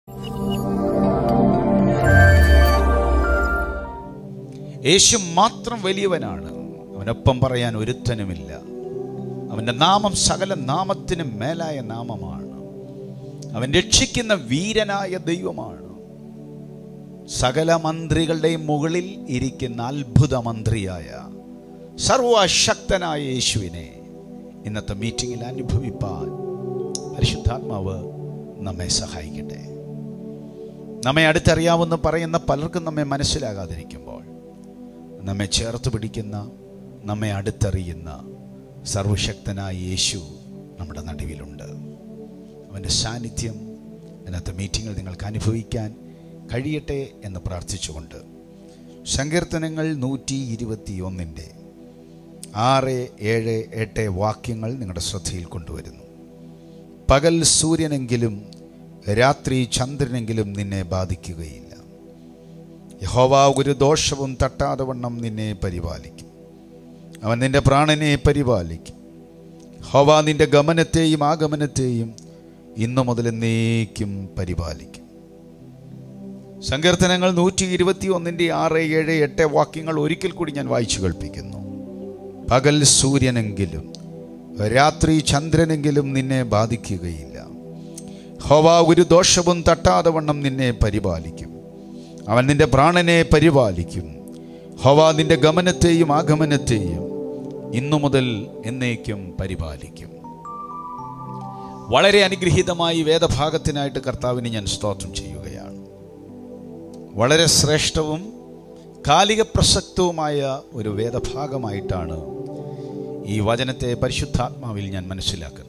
യേശു മാത്രം വലിയവനാണ് അവനൊപ്പം പറയാൻ ഒരുത്തനുമില്ല അവൻ്റെ നാമം സകല നാമത്തിനും മേലായ നാമമാണ് അവൻ രക്ഷിക്കുന്ന വീരനായ ദൈവമാണ് സകല മന്ത്രികളുടെയും മുകളിൽ ഇരിക്കുന്ന അത്ഭുത മന്ത്രിയായ സർവശക്തനായ യേശുവിനെ ഇന്നത്തെ മീറ്റിങ്ങിൽ അനുഭവിപ്പാൻ പരിശുദ്ധാത്മാവ് നമ്മെ സഹായിക്കട്ടെ നമ്മെ അടുത്തറിയാമെന്ന് പറയുന്ന പലർക്കും നമ്മെ മനസ്സിലാകാതിരിക്കുമ്പോൾ നമ്മെ ചേർത്ത് പിടിക്കുന്ന നമ്മെ അടുത്തറിയുന്ന സർവശക്തനായ യേശു നമ്മുടെ നടുവിലുണ്ട് അവൻ്റെ സാന്നിധ്യം ഇന്നത്തെ മീറ്റിങ്ങിൽ നിങ്ങൾക്ക് അനുഭവിക്കാൻ കഴിയട്ടെ എന്ന് പ്രാർത്ഥിച്ചുകൊണ്ട് സങ്കീർത്തനങ്ങൾ നൂറ്റി ഇരുപത്തി ഒന്നിൻ്റെ ആറ് ഏഴ് എട്ട് വാക്യങ്ങൾ നിങ്ങളുടെ ശ്രദ്ധയിൽ കൊണ്ടുവരുന്നു പകൽ സൂര്യനെങ്കിലും രാത്രി ചന്ദ്രനെങ്കിലും നിന്നെ ബാധിക്കുകയില്ല യഹോവ ഒരു ദോഷവും തട്ടാതെ വണ്ണം നിന്നെ പരിപാലിക്കും അവൻ നിന്റെ പ്രാണനെ പരിപാലിക്കും ഹോവ നിന്റെ ഗമനത്തെയും ആഗമനത്തെയും ഇന്നു മുതൽ എന്നേക്കും പരിപാലിക്കും സങ്കീർത്തനങ്ങൾ നൂറ്റി ഇരുപത്തി ഒന്നിൻ്റെ ആറ് ഏഴ് എട്ട് വാക്യങ്ങൾ ഒരിക്കൽ കൂടി ഞാൻ വായിച്ചു കേൾപ്പിക്കുന്നു പകൽ സൂര്യനെങ്കിലും രാത്രി ചന്ദ്രനെങ്കിലും നിന്നെ ബാധിക്കുകയില്ല ഹോവ ഒരു ദോഷവും തട്ടാതെ വണ്ണം നിന്നെ പരിപാലിക്കും അവൻ നിന്റെ പ്രാണനെ പരിപാലിക്കും ഹോവ നിന്റെ ഗമനത്തെയും ആഗമനത്തെയും ഇന്നു മുതൽ എന്നേക്കും പരിപാലിക്കും വളരെ അനുഗ്രഹീതമായി വേദഭാഗത്തിനായിട്ട് കർത്താവിന് ഞാൻ സ്തോത്രം ചെയ്യുകയാണ് വളരെ ശ്രേഷ്ഠവും കാലിക പ്രസക്തവുമായ ഒരു വേദഭാഗമായിട്ടാണ് ഈ വചനത്തെ പരിശുദ്ധാത്മാവിൽ ഞാൻ മനസ്സിലാക്കുന്നത്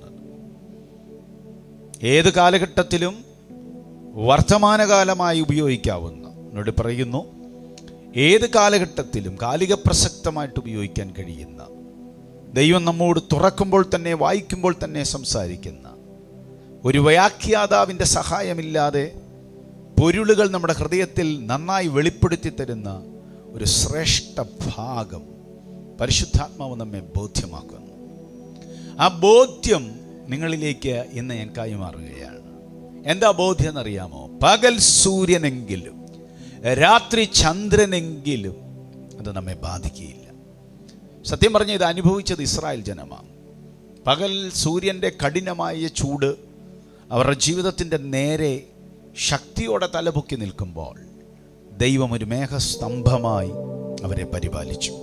ഏത് കാലഘട്ടത്തിലും വർത്തമാനകാലമായി ഉപയോഗിക്കാവുന്ന എന്നോട് പറയുന്നു ഏത് കാലഘട്ടത്തിലും കാലിക പ്രസക്തമായിട്ട് ഉപയോഗിക്കാൻ കഴിയുന്ന ദൈവം നമ്മോട് തുറക്കുമ്പോൾ തന്നെ വായിക്കുമ്പോൾ തന്നെ സംസാരിക്കുന്ന ഒരു വ്യാഖ്യാതാവിൻ്റെ സഹായമില്ലാതെ പൊരുളുകൾ നമ്മുടെ ഹൃദയത്തിൽ നന്നായി വെളിപ്പെടുത്തി തരുന്ന ഒരു ശ്രേഷ്ഠ ഭാഗം പരിശുദ്ധാത്മാവ് നമ്മെ ബോധ്യമാക്കുന്നു ആ ബോധ്യം നിങ്ങളിലേക്ക് ഇന്ന് ഞാൻ കൈമാറുകയാണ് എന്താ ബോധ്യം എന്നറിയാമോ പകൽ സൂര്യനെങ്കിലും രാത്രി ചന്ദ്രനെങ്കിലും അത് നമ്മെ ബാധിക്കുകയില്ല സത്യം പറഞ്ഞ ഇത് അനുഭവിച്ചത് ഇസ്രായേൽ ജനമാണ് പകൽ സൂര്യൻ്റെ കഠിനമായ ചൂട് അവരുടെ ജീവിതത്തിൻ്റെ നേരെ ശക്തിയോടെ തലപൊക്കി നിൽക്കുമ്പോൾ ദൈവം ഒരു മേഘസ്തംഭമായി അവരെ പരിപാലിച്ചു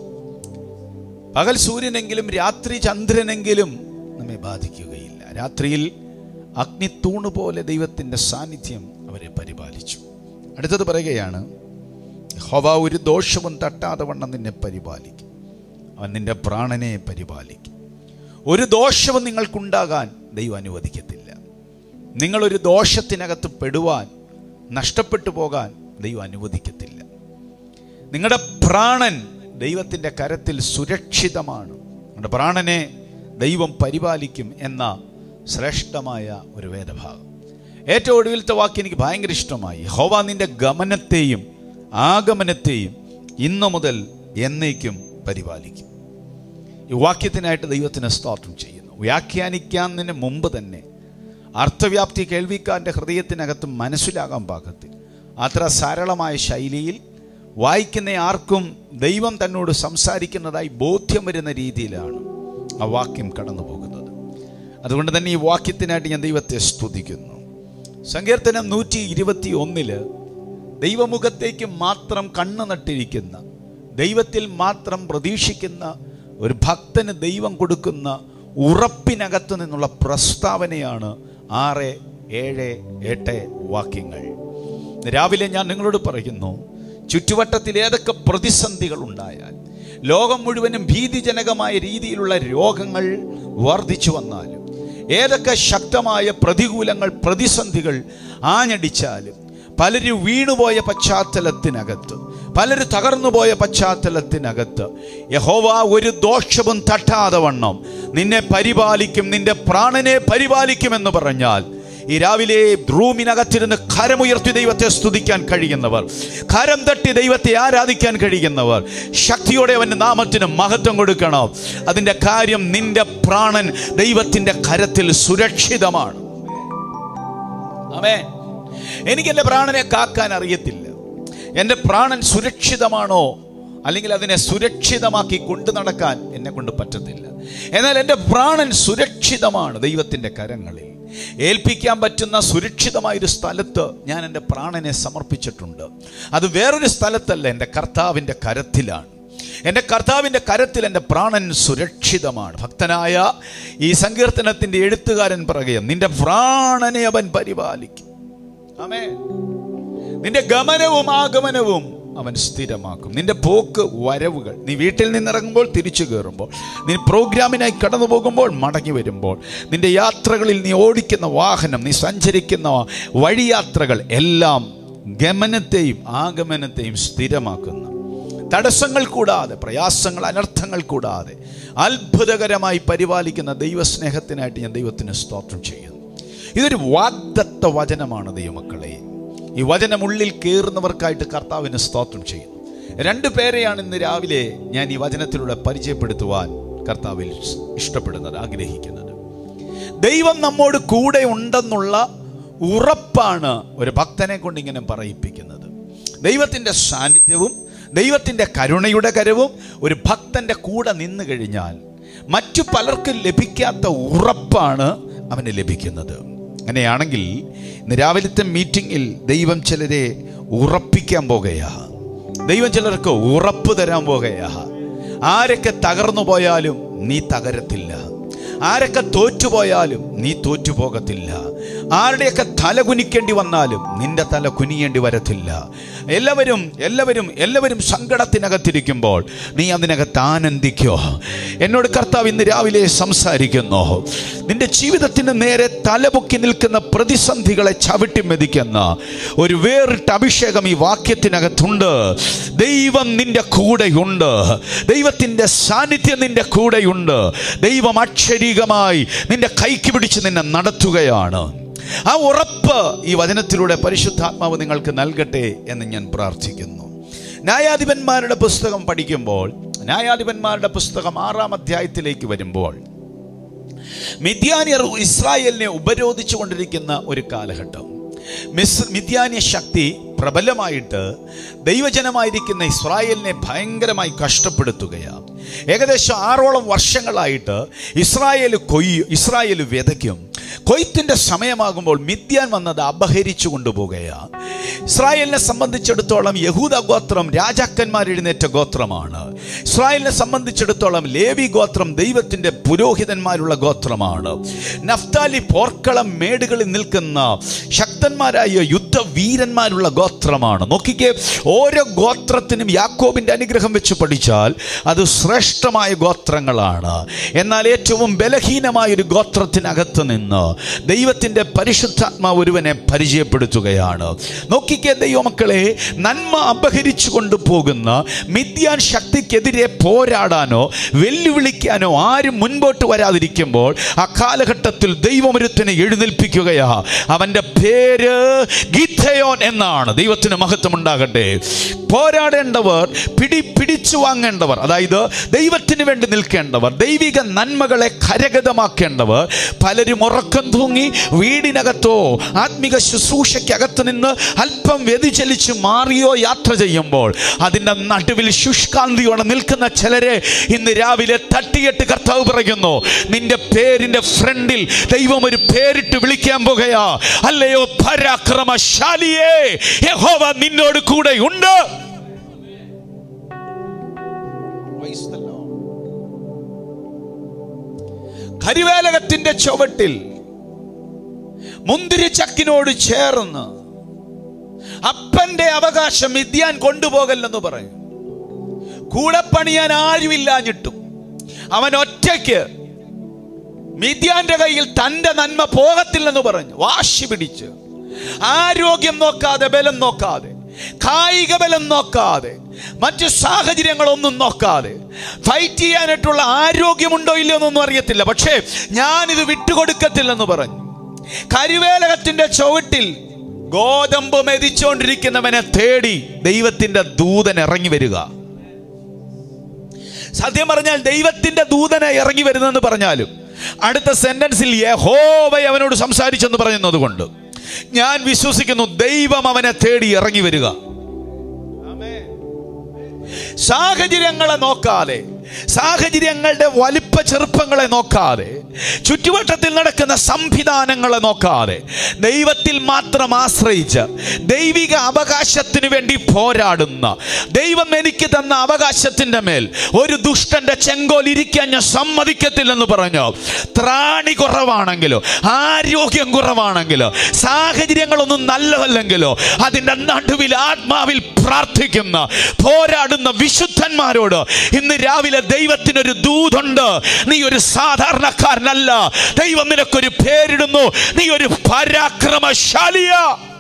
പകൽ സൂര്യനെങ്കിലും രാത്രി ചന്ദ്രനെങ്കിലും നമ്മെ ബാധിക്കുകയില്ല രാത്രിയിൽ അഗ്നിത്തൂണ് പോലെ ദൈവത്തിൻ്റെ സാന്നിധ്യം അവരെ പരിപാലിച്ചു അടുത്തത് പറയുകയാണ് ഹോവ ഒരു ദോഷവും തട്ടാതെ വണ്ണം നിന്നെ പരിപാലിക്കും അവൻ നിന്റെ പ്രാണനെ പരിപാലിക്കും ഒരു ദോഷവും നിങ്ങൾക്കുണ്ടാകാൻ ദൈവം അനുവദിക്കത്തില്ല നിങ്ങളൊരു ദോഷത്തിനകത്ത് പെടുവാൻ നഷ്ടപ്പെട്ടു പോകാൻ ദൈവം അനുവദിക്കത്തില്ല നിങ്ങളുടെ പ്രാണൻ ദൈവത്തിൻ്റെ കരത്തിൽ സുരക്ഷിതമാണ് നിങ്ങളുടെ പ്രാണനെ ദൈവം പരിപാലിക്കും എന്ന ശ്രേഷ്ഠമായ ഒരു വേദഭാഗം ഏറ്റവും ഒടുവിലത്തെ വാക്ക് എനിക്ക് ഭയങ്കര ഇഷ്ടമായി ഹോവ നിന്റെ ഗമനത്തെയും ആഗമനത്തെയും ഇന്നു മുതൽ എന്നേക്കും പരിപാലിക്കും ഈ വാക്യത്തിനായിട്ട് ദൈവത്തിന് സ്തോത്രം ചെയ്യുന്നു വ്യാഖ്യാനിക്കുന്നതിന് മുമ്പ് തന്നെ അർത്ഥവ്യാപ്തി കേൾവിക്കാരൻ്റെ ഹൃദയത്തിനകത്ത് മനസ്സിലാകാൻ പാകത്തിൽ അത്ര സരളമായ ശൈലിയിൽ വായിക്കുന്ന ആർക്കും ദൈവം തന്നോട് സംസാരിക്കുന്നതായി ബോധ്യം വരുന്ന രീതിയിലാണ് ആ വാക്യം കടന്നു പോകുന്നത് അതുകൊണ്ട് തന്നെ ഈ വാക്യത്തിനായിട്ട് ഞാൻ ദൈവത്തെ സ്തുതിക്കുന്നു സങ്കീർത്തനം നൂറ്റി ഇരുപത്തി ഒന്നില് ദൈവമുഖത്തേക്ക് മാത്രം കണ്ണു നട്ടിരിക്കുന്ന ദൈവത്തിൽ മാത്രം പ്രതീക്ഷിക്കുന്ന ഒരു ഭക്തന് ദൈവം കൊടുക്കുന്ന ഉറപ്പിനകത്തു നിന്നുള്ള പ്രസ്താവനയാണ് ആറ് ഏഴ് എട്ട് വാക്യങ്ങൾ രാവിലെ ഞാൻ നിങ്ങളോട് പറയുന്നു ചുറ്റുവട്ടത്തിൽ ഏതൊക്കെ പ്രതിസന്ധികൾ ഉണ്ടായാൽ ലോകം മുഴുവനും ഭീതിജനകമായ രീതിയിലുള്ള രോഗങ്ങൾ വർദ്ധിച്ചു വന്നാലും ഏതൊക്കെ ശക്തമായ പ്രതികൂലങ്ങൾ പ്രതിസന്ധികൾ ആഞ്ഞടിച്ചാലും പലരും വീണുപോയ പശ്ചാത്തലത്തിനകത്ത് പലരും തകർന്നുപോയ പശ്ചാത്തലത്തിനകത്ത് യഹോവ ഒരു ദോഷവും തട്ടാതെ വണ്ണം നിന്നെ പരിപാലിക്കും നിന്റെ പ്രാണനെ പരിപാലിക്കുമെന്ന് പറഞ്ഞാൽ ഈ രാവിലെ റൂമിനകത്തിരുന്ന് കരമുയർത്തി ദൈവത്തെ സ്തുതിക്കാൻ കഴിയുന്നവർ കരം തട്ടി ദൈവത്തെ ആരാധിക്കാൻ കഴിയുന്നവർ ശക്തിയോടെ അവൻ്റെ നാമത്തിന് മഹത്വം കൊടുക്കണം അതിൻ്റെ കാര്യം നിന്റെ പ്രാണൻ ദൈവത്തിൻ്റെ കരത്തിൽ സുരക്ഷിതമാണ് ആമേ എനിക്ക് എൻ്റെ പ്രാണനെ കാക്കാൻ അറിയത്തില്ല എൻ്റെ പ്രാണൻ സുരക്ഷിതമാണോ അല്ലെങ്കിൽ അതിനെ സുരക്ഷിതമാക്കി കൊണ്ടു നടക്കാൻ എന്നെ കൊണ്ട് പറ്റത്തില്ല എന്നാൽ എൻ്റെ പ്രാണൻ സുരക്ഷിതമാണ് ദൈവത്തിൻ്റെ കരങ്ങളിൽ ഏൽപ്പിക്കാൻ പറ്റുന്ന സുരക്ഷിതമായൊരു സ്ഥലത്ത് ഞാൻ എൻ്റെ പ്രാണനെ സമർപ്പിച്ചിട്ടുണ്ട് അത് വേറൊരു സ്ഥലത്തല്ല എൻ്റെ കർത്താവിൻ്റെ കരത്തിലാണ് എൻ്റെ കർത്താവിൻ്റെ കരത്തിൽ എൻ്റെ പ്രാണൻ സുരക്ഷിതമാണ് ഭക്തനായ ഈ സങ്കീർത്തനത്തിൻ്റെ എഴുത്തുകാരൻ പറയുക നിന്റെ പ്രാണനെ അവൻ പരിപാലിക്കും ആമേ നിന്റെ ഗമനവും ആഗമനവും അവൻ സ്ഥിരമാക്കും നിന്റെ പോക്ക് വരവുകൾ നീ വീട്ടിൽ നിന്നിറങ്ങുമ്പോൾ തിരിച്ചു കയറുമ്പോൾ നീ പ്രോഗ്രാമിനായി കടന്നു പോകുമ്പോൾ മടങ്ങി വരുമ്പോൾ നിന്റെ യാത്രകളിൽ നീ ഓടിക്കുന്ന വാഹനം നീ സഞ്ചരിക്കുന്ന വഴിയാത്രകൾ എല്ലാം ഗമനത്തെയും ആഗമനത്തെയും സ്ഥിരമാക്കുന്ന തടസ്സങ്ങൾ കൂടാതെ പ്രയാസങ്ങൾ അനർത്ഥങ്ങൾ കൂടാതെ അത്ഭുതകരമായി പരിപാലിക്കുന്ന ദൈവസ്നേഹത്തിനായിട്ട് ഞാൻ ദൈവത്തിന് സ്തോത്രം ചെയ്യുന്നു ഇതൊരു വാഗ്ദത്ത വചനമാണ് ദൈവമക്കളെ ഈ വചനം ഉള്ളിൽ കയറുന്നവർക്കായിട്ട് കർത്താവിന് സ്തോത്രം ചെയ്യുന്നു രണ്ട് പേരെയാണ് ഇന്ന് രാവിലെ ഞാൻ ഈ വചനത്തിലൂടെ പരിചയപ്പെടുത്തുവാൻ കർത്താവിൽ ഇഷ്ടപ്പെടുന്നത് ആഗ്രഹിക്കുന്നത് ദൈവം നമ്മോട് കൂടെ ഉണ്ടെന്നുള്ള ഉറപ്പാണ് ഒരു ഭക്തനെ കൊണ്ട് ഇങ്ങനെ പറയിപ്പിക്കുന്നത് ദൈവത്തിൻ്റെ സാന്നിധ്യവും ദൈവത്തിൻ്റെ കരുണയുടെ കരവും ഒരു ഭക്തൻ്റെ കൂടെ നിന്ന് കഴിഞ്ഞാൽ മറ്റു പലർക്കും ലഭിക്കാത്ത ഉറപ്പാണ് അവന് ലഭിക്കുന്നത് അങ്ങനെയാണെങ്കിൽ ഇന്ന് രാവിലത്തെ മീറ്റിങ്ങിൽ ദൈവം ചിലരെ ഉറപ്പിക്കാൻ പോകുകയാ ദൈവം ചിലർക്ക് ഉറപ്പ് തരാൻ പോകുകയാ ആരൊക്കെ തകർന്നു പോയാലും നീ തകരത്തില്ല ആരൊക്കെ തോറ്റുപോയാലും നീ തോറ്റുപോകത്തില്ല ആരുടെയൊക്കെ തല കുനിക്കേണ്ടി വന്നാലും നിന്റെ തല കുനിയേണ്ടി വരത്തില്ല എല്ലാവരും എല്ലാവരും എല്ലാവരും സങ്കടത്തിനകത്തിരിക്കുമ്പോൾ നീ അതിനകത്ത് ആനന്ദിക്കോ എന്നോട് കർത്താവ് ഇന്ന് രാവിലെ സംസാരിക്കുന്നു നിന്റെ ജീവിതത്തിന് നേരെ തലപൊക്കി നിൽക്കുന്ന പ്രതിസന്ധികളെ ചവിട്ടി മെതിക്കുന്ന ഒരു വേറിട്ട അഭിഷേകം ഈ വാക്യത്തിനകത്തുണ്ട് ദൈവം നിന്റെ കൂടെയുണ്ട് ദൈവത്തിൻ്റെ സാന്നിധ്യം നിന്റെ കൂടെയുണ്ട് ദൈവം അക്ഷരീകമായി നിന്റെ കൈക്ക് പിടിച്ച് നിന്നെ നടത്തുകയാണ് ആ ഉറപ്പ് ഈ വചനത്തിലൂടെ പരിശുദ്ധാത്മാവ് നിങ്ങൾക്ക് നൽകട്ടെ എന്ന് ഞാൻ പ്രാർത്ഥിക്കുന്നു ന്യായാധിപന്മാരുടെ പുസ്തകം പഠിക്കുമ്പോൾ ന്യായാധിപന്മാരുടെ പുസ്തകം ആറാം അധ്യായത്തിലേക്ക് വരുമ്പോൾ മിഥ്യാനിയർ ഇസ്രായേലിനെ ഉപരോധിച്ചു കൊണ്ടിരിക്കുന്ന ഒരു കാലഘട്ടം മിസ് മിഥ്യാന്യ ശക്തി പ്രബലമായിട്ട് ദൈവജനമായിരിക്കുന്ന ഇസ്രായേലിനെ ഭയങ്കരമായി കഷ്ടപ്പെടുത്തുകയാണ് ഏകദേശം ആറോളം വർഷങ്ങളായിട്ട് ഇസ്രായേൽ കൊയ്യ് ഇസ്രായേൽ വിതയ്ക്കും കൊയ്ത്തിൻ്റെ സമയമാകുമ്പോൾ മിഥ്യാൻ വന്നത് അപഹരിച്ചു കൊണ്ടുപോകുകയാണ് ഇസ്രായേലിനെ സംബന്ധിച്ചിടത്തോളം യഹൂദ ഗോത്രം രാജാക്കന്മാർ എഴുന്നേറ്റ ഗോത്രമാണ് ഇസ്രായേലിനെ സംബന്ധിച്ചിടത്തോളം ലേവി ഗോത്രം ദൈവത്തിൻ്റെ പുരോഹിതന്മാരുള്ള ഗോത്രമാണ് നഫ്താലി പോർക്കളം മേടുകളിൽ നിൽക്കുന്ന ശക്തന്മാരായ യുദ്ധവീരന്മാരുള്ള ഗോത്രമാണ് നോക്കിക്കേ ഓരോ ഗോത്രത്തിനും യാക്കോബിൻ്റെ അനുഗ്രഹം വെച്ച് പഠിച്ചാൽ അത് ശ്രേഷ്ഠമായ ഗോത്രങ്ങളാണ് എന്നാൽ ഏറ്റവും ബലഹീനമായ ഒരു ഗോത്രത്തിനകത്ത് നിന്ന് ദൈവത്തിൻ്റെ പരിശുദ്ധാത്മാവ് ഒരുവനെ പരിചയപ്പെടുത്തുകയാണ് നോക്കിക്കേ ദൈവമക്കളെ നന്മ അപഹരിച്ചു കൊണ്ടുപോകുന്ന മിഥ്യാൻ ശക്തിക്കെതിരെ പോരാടാനോ വെല്ലുവിളിക്കാനോ ആരും മുൻപോട്ട് വരാതിരിക്കുമ്പോൾ ആ കാലഘട്ടത്തിൽ ദൈവമൊരുത്തിനെ എഴുന്നേൽപ്പിക്കുകയാ അവൻ്റെ പേര് ഗീഥയോൻ എന്നാണ് ദൈവത്തിന് മഹത്വം ഉണ്ടാകട്ടെ പോരാടേണ്ടവർ പിടി പിടിച്ചു വാങ്ങേണ്ടവർ അതായത് ദൈവത്തിന് വേണ്ടി നിൽക്കേണ്ടവർ ദൈവിക നന്മകളെ കരഗതമാക്കേണ്ടവർ പലരും ഉറക്കം തൂങ്ങി വീടിനകത്തോ ആത്മിക ശുശ്രൂഷയ്ക്കകത്ത് നിന്ന് അല്പം വ്യതിചലിച്ച് മാറിയോ യാത്ര ചെയ്യുമ്പോൾ അതിൻ്റെ നടുവിൽ ശുഷ്കാന്തിയോടെ നിൽക്കുന്ന ചിലരെ ഇന്ന് രാവിലെ തട്ടിയിട്ട് കർത്താവ് പറയുന്നു നിന്റെ പേരിന്റെ ഫ്രണ്ടിൽ ദൈവം ഒരു പേരിട്ട് വിളിക്കാൻ പോകുകയാ അല്ലയോ പരാക്രമശാലിയേ യഹോവ നിന്നോട് കൂടെ ഉണ്ട് കരിവേലകത്തിന്റെ ചുവട്ടിൽ മുന്തിരിച്ചക്കിനോട് ചേർന്ന് അപ്പന്റെ അവകാശം മിഥ്യാൻ കൊണ്ടുപോകല്ലെന്ന് പറയും കൂടെ പണിയാൻ ആരുമില്ലാഞ്ഞിട്ടും അവൻ ഒറ്റയ്ക്ക് മിഥ്യാന്റെ കയ്യിൽ തന്റെ നന്മ പോകത്തില്ലെന്ന് പറഞ്ഞു വാശി പിടിച്ച് ആരോഗ്യം നോക്കാതെ ബലം നോക്കാതെ കായിക ബലം നോക്കാതെ മറ്റു സാഹചര്യങ്ങളൊന്നും നോക്കാതെ ഫൈറ്റ് ചെയ്യാനായിട്ടുള്ള ആരോഗ്യമുണ്ടോ ഇല്ലയോ എന്നൊന്നും അറിയത്തില്ല പക്ഷേ ഞാനിത് വിട്ടുകൊടുക്കത്തില്ലെന്ന് പറഞ്ഞു കരുവേലകത്തിന്റെ ചുവട്ടിൽ ഗോതമ്പ് മെതിച്ചുകൊണ്ടിരിക്കുന്നവനെ തേടി ദൈവത്തിന്റെ ദൂതൻ ഇറങ്ങി വരിക സത്യം പറഞ്ഞാൽ ദൈവത്തിന്റെ ദൂതനെ ഇറങ്ങി വരുന്നെന്ന് പറഞ്ഞാലും അടുത്ത സെന്റൻസിൽ യഹോവ അവനോട് സംസാരിച്ചെന്ന് പറയുന്നത് കൊണ്ട് ഞാൻ വിശ്വസിക്കുന്നു ദൈവം അവനെ തേടി ഇറങ്ങി വരിക സാഹചര്യങ്ങളെ നോക്കാതെ സാഹചര്യങ്ങളുടെ വലിപ്പ ചെറുപ്പങ്ങളെ നോക്കാതെ ചുറ്റുവട്ടത്തിൽ നടക്കുന്ന സംവിധാനങ്ങളെ നോക്കാതെ ദൈവത്തിൽ മാത്രം ആശ്രയിച്ച് ദൈവിക അവകാശത്തിന് വേണ്ടി പോരാടുന്ന ദൈവം എനിക്ക് തന്ന അവകാശത്തിൻ്റെ മേൽ ഒരു ദുഷ്ടന്റെ ചെങ്കോൽ ഇരിക്കാൻ ഞാൻ സമ്മതിക്കത്തില്ലെന്ന് പറഞ്ഞു ത്രാണി കുറവാണെങ്കിലോ ആരോഗ്യം കുറവാണെങ്കിലോ സാഹചര്യങ്ങളൊന്നും നല്ലതല്ലെങ്കിലോ അതിൻ്റെ നടുവിൽ ആത്മാവിൽ പ്രാർത്ഥിക്കുന്ന പോരാടുന്ന വിശുദ്ധന്മാരോട് ഇന്ന് രാവിലെ ദൈവത്തിനൊരു ദൂതുണ്ട് നീ ഒരു സാധാരണക്കാരനല്ല ദൈവം നിനക്കൊരു പേരിടുന്നു നീ ഒരു പരാക്രമശാലിയ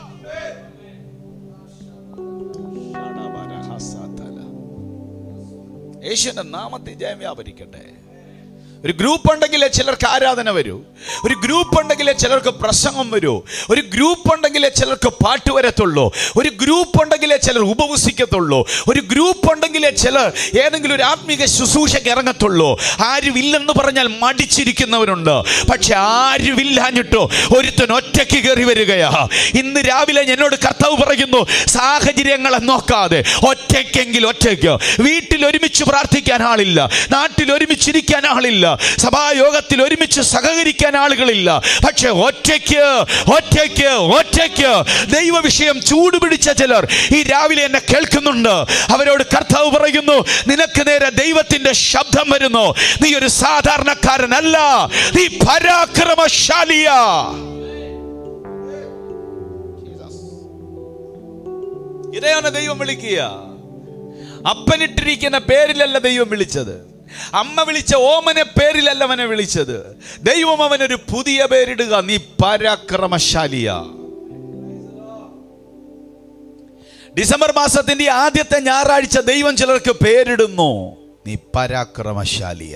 യേശുവിന്റെ നാമത്തിൽ ജയം വ്യാപരിക്കട്ടെ ഒരു ഗ്രൂപ്പ് ഉണ്ടെങ്കിലേ ചിലർക്ക് ആരാധന വരൂ ഒരു ഗ്രൂപ്പ് ഉണ്ടെങ്കിലേ ചിലർക്ക് പ്രസംഗം വരൂ ഒരു ഗ്രൂപ്പ് ഉണ്ടെങ്കിലേ ചിലർക്ക് പാട്ട് വരത്തുള്ളൂ ഒരു ഗ്രൂപ്പ് ഉണ്ടെങ്കിലേ ചിലർ ഉപവസിക്കത്തുള്ളൂ ഒരു ഗ്രൂപ്പ് ഉണ്ടെങ്കിലേ ചിലർ ഏതെങ്കിലും ഒരു ആത്മീക ശുശ്രൂഷയ്ക്ക് ഇറങ്ങത്തുള്ളൂ ആരുമില്ലെന്ന് പറഞ്ഞാൽ മടിച്ചിരിക്കുന്നവരുണ്ട് പക്ഷെ ആരുമില്ലാഞ്ഞിട്ടോ ഒരുത്തൻ ഒറ്റയ്ക്ക് കയറി വരികയാ ഇന്ന് രാവിലെ എന്നോട് കർത്താവ് പറയുന്നു സാഹചര്യങ്ങളെ നോക്കാതെ ഒറ്റയ്ക്കെങ്കിൽ ഒറ്റയ്ക്ക് വീട്ടിൽ ഒരുമിച്ച് പ്രാർത്ഥിക്കാൻ ആളില്ല നാട്ടിൽ ഒരുമിച്ചിരിക്കാൻ ആളില്ല സഭായോഗത്തിൽ ഒരുമിച്ച് സഹകരിക്കാൻ ആളുകളില്ല പക്ഷെ ഒറ്റയ്ക്ക് ഒറ്റയ്ക്ക് ഒറ്റയ്ക്ക് ദൈവ വിഷയം ചൂടുപിടിച്ച ചിലർ ഈ രാവിലെ എന്നെ കേൾക്കുന്നുണ്ട് അവരോട് കർത്താവ് പറയുന്നു നിനക്ക് നേരെ ദൈവത്തിന്റെ ശബ്ദം വരുന്നു നീ ഒരു സാധാരണക്കാരനല്ല നീ പരാക്രമശാലിയ ഇതേയാണ് ദൈവം വിളിക്കുക അപ്പനിട്ടിരിക്കുന്ന പേരിലല്ല ദൈവം വിളിച്ചത് അമ്മ വിളിച്ച ഓമനെ പേരിലല്ല അവനെ വിളിച്ചത് ദൈവം അവനൊരു പുതിയ പേരിടുക നീ പരാക്രമശാലിയ ഡിസംബർ മാസത്തിന്റെ ആദ്യത്തെ ഞായറാഴ്ച ദൈവം ചിലർക്ക് പേരിടുന്നു നീ പരാക്രമശാലിയ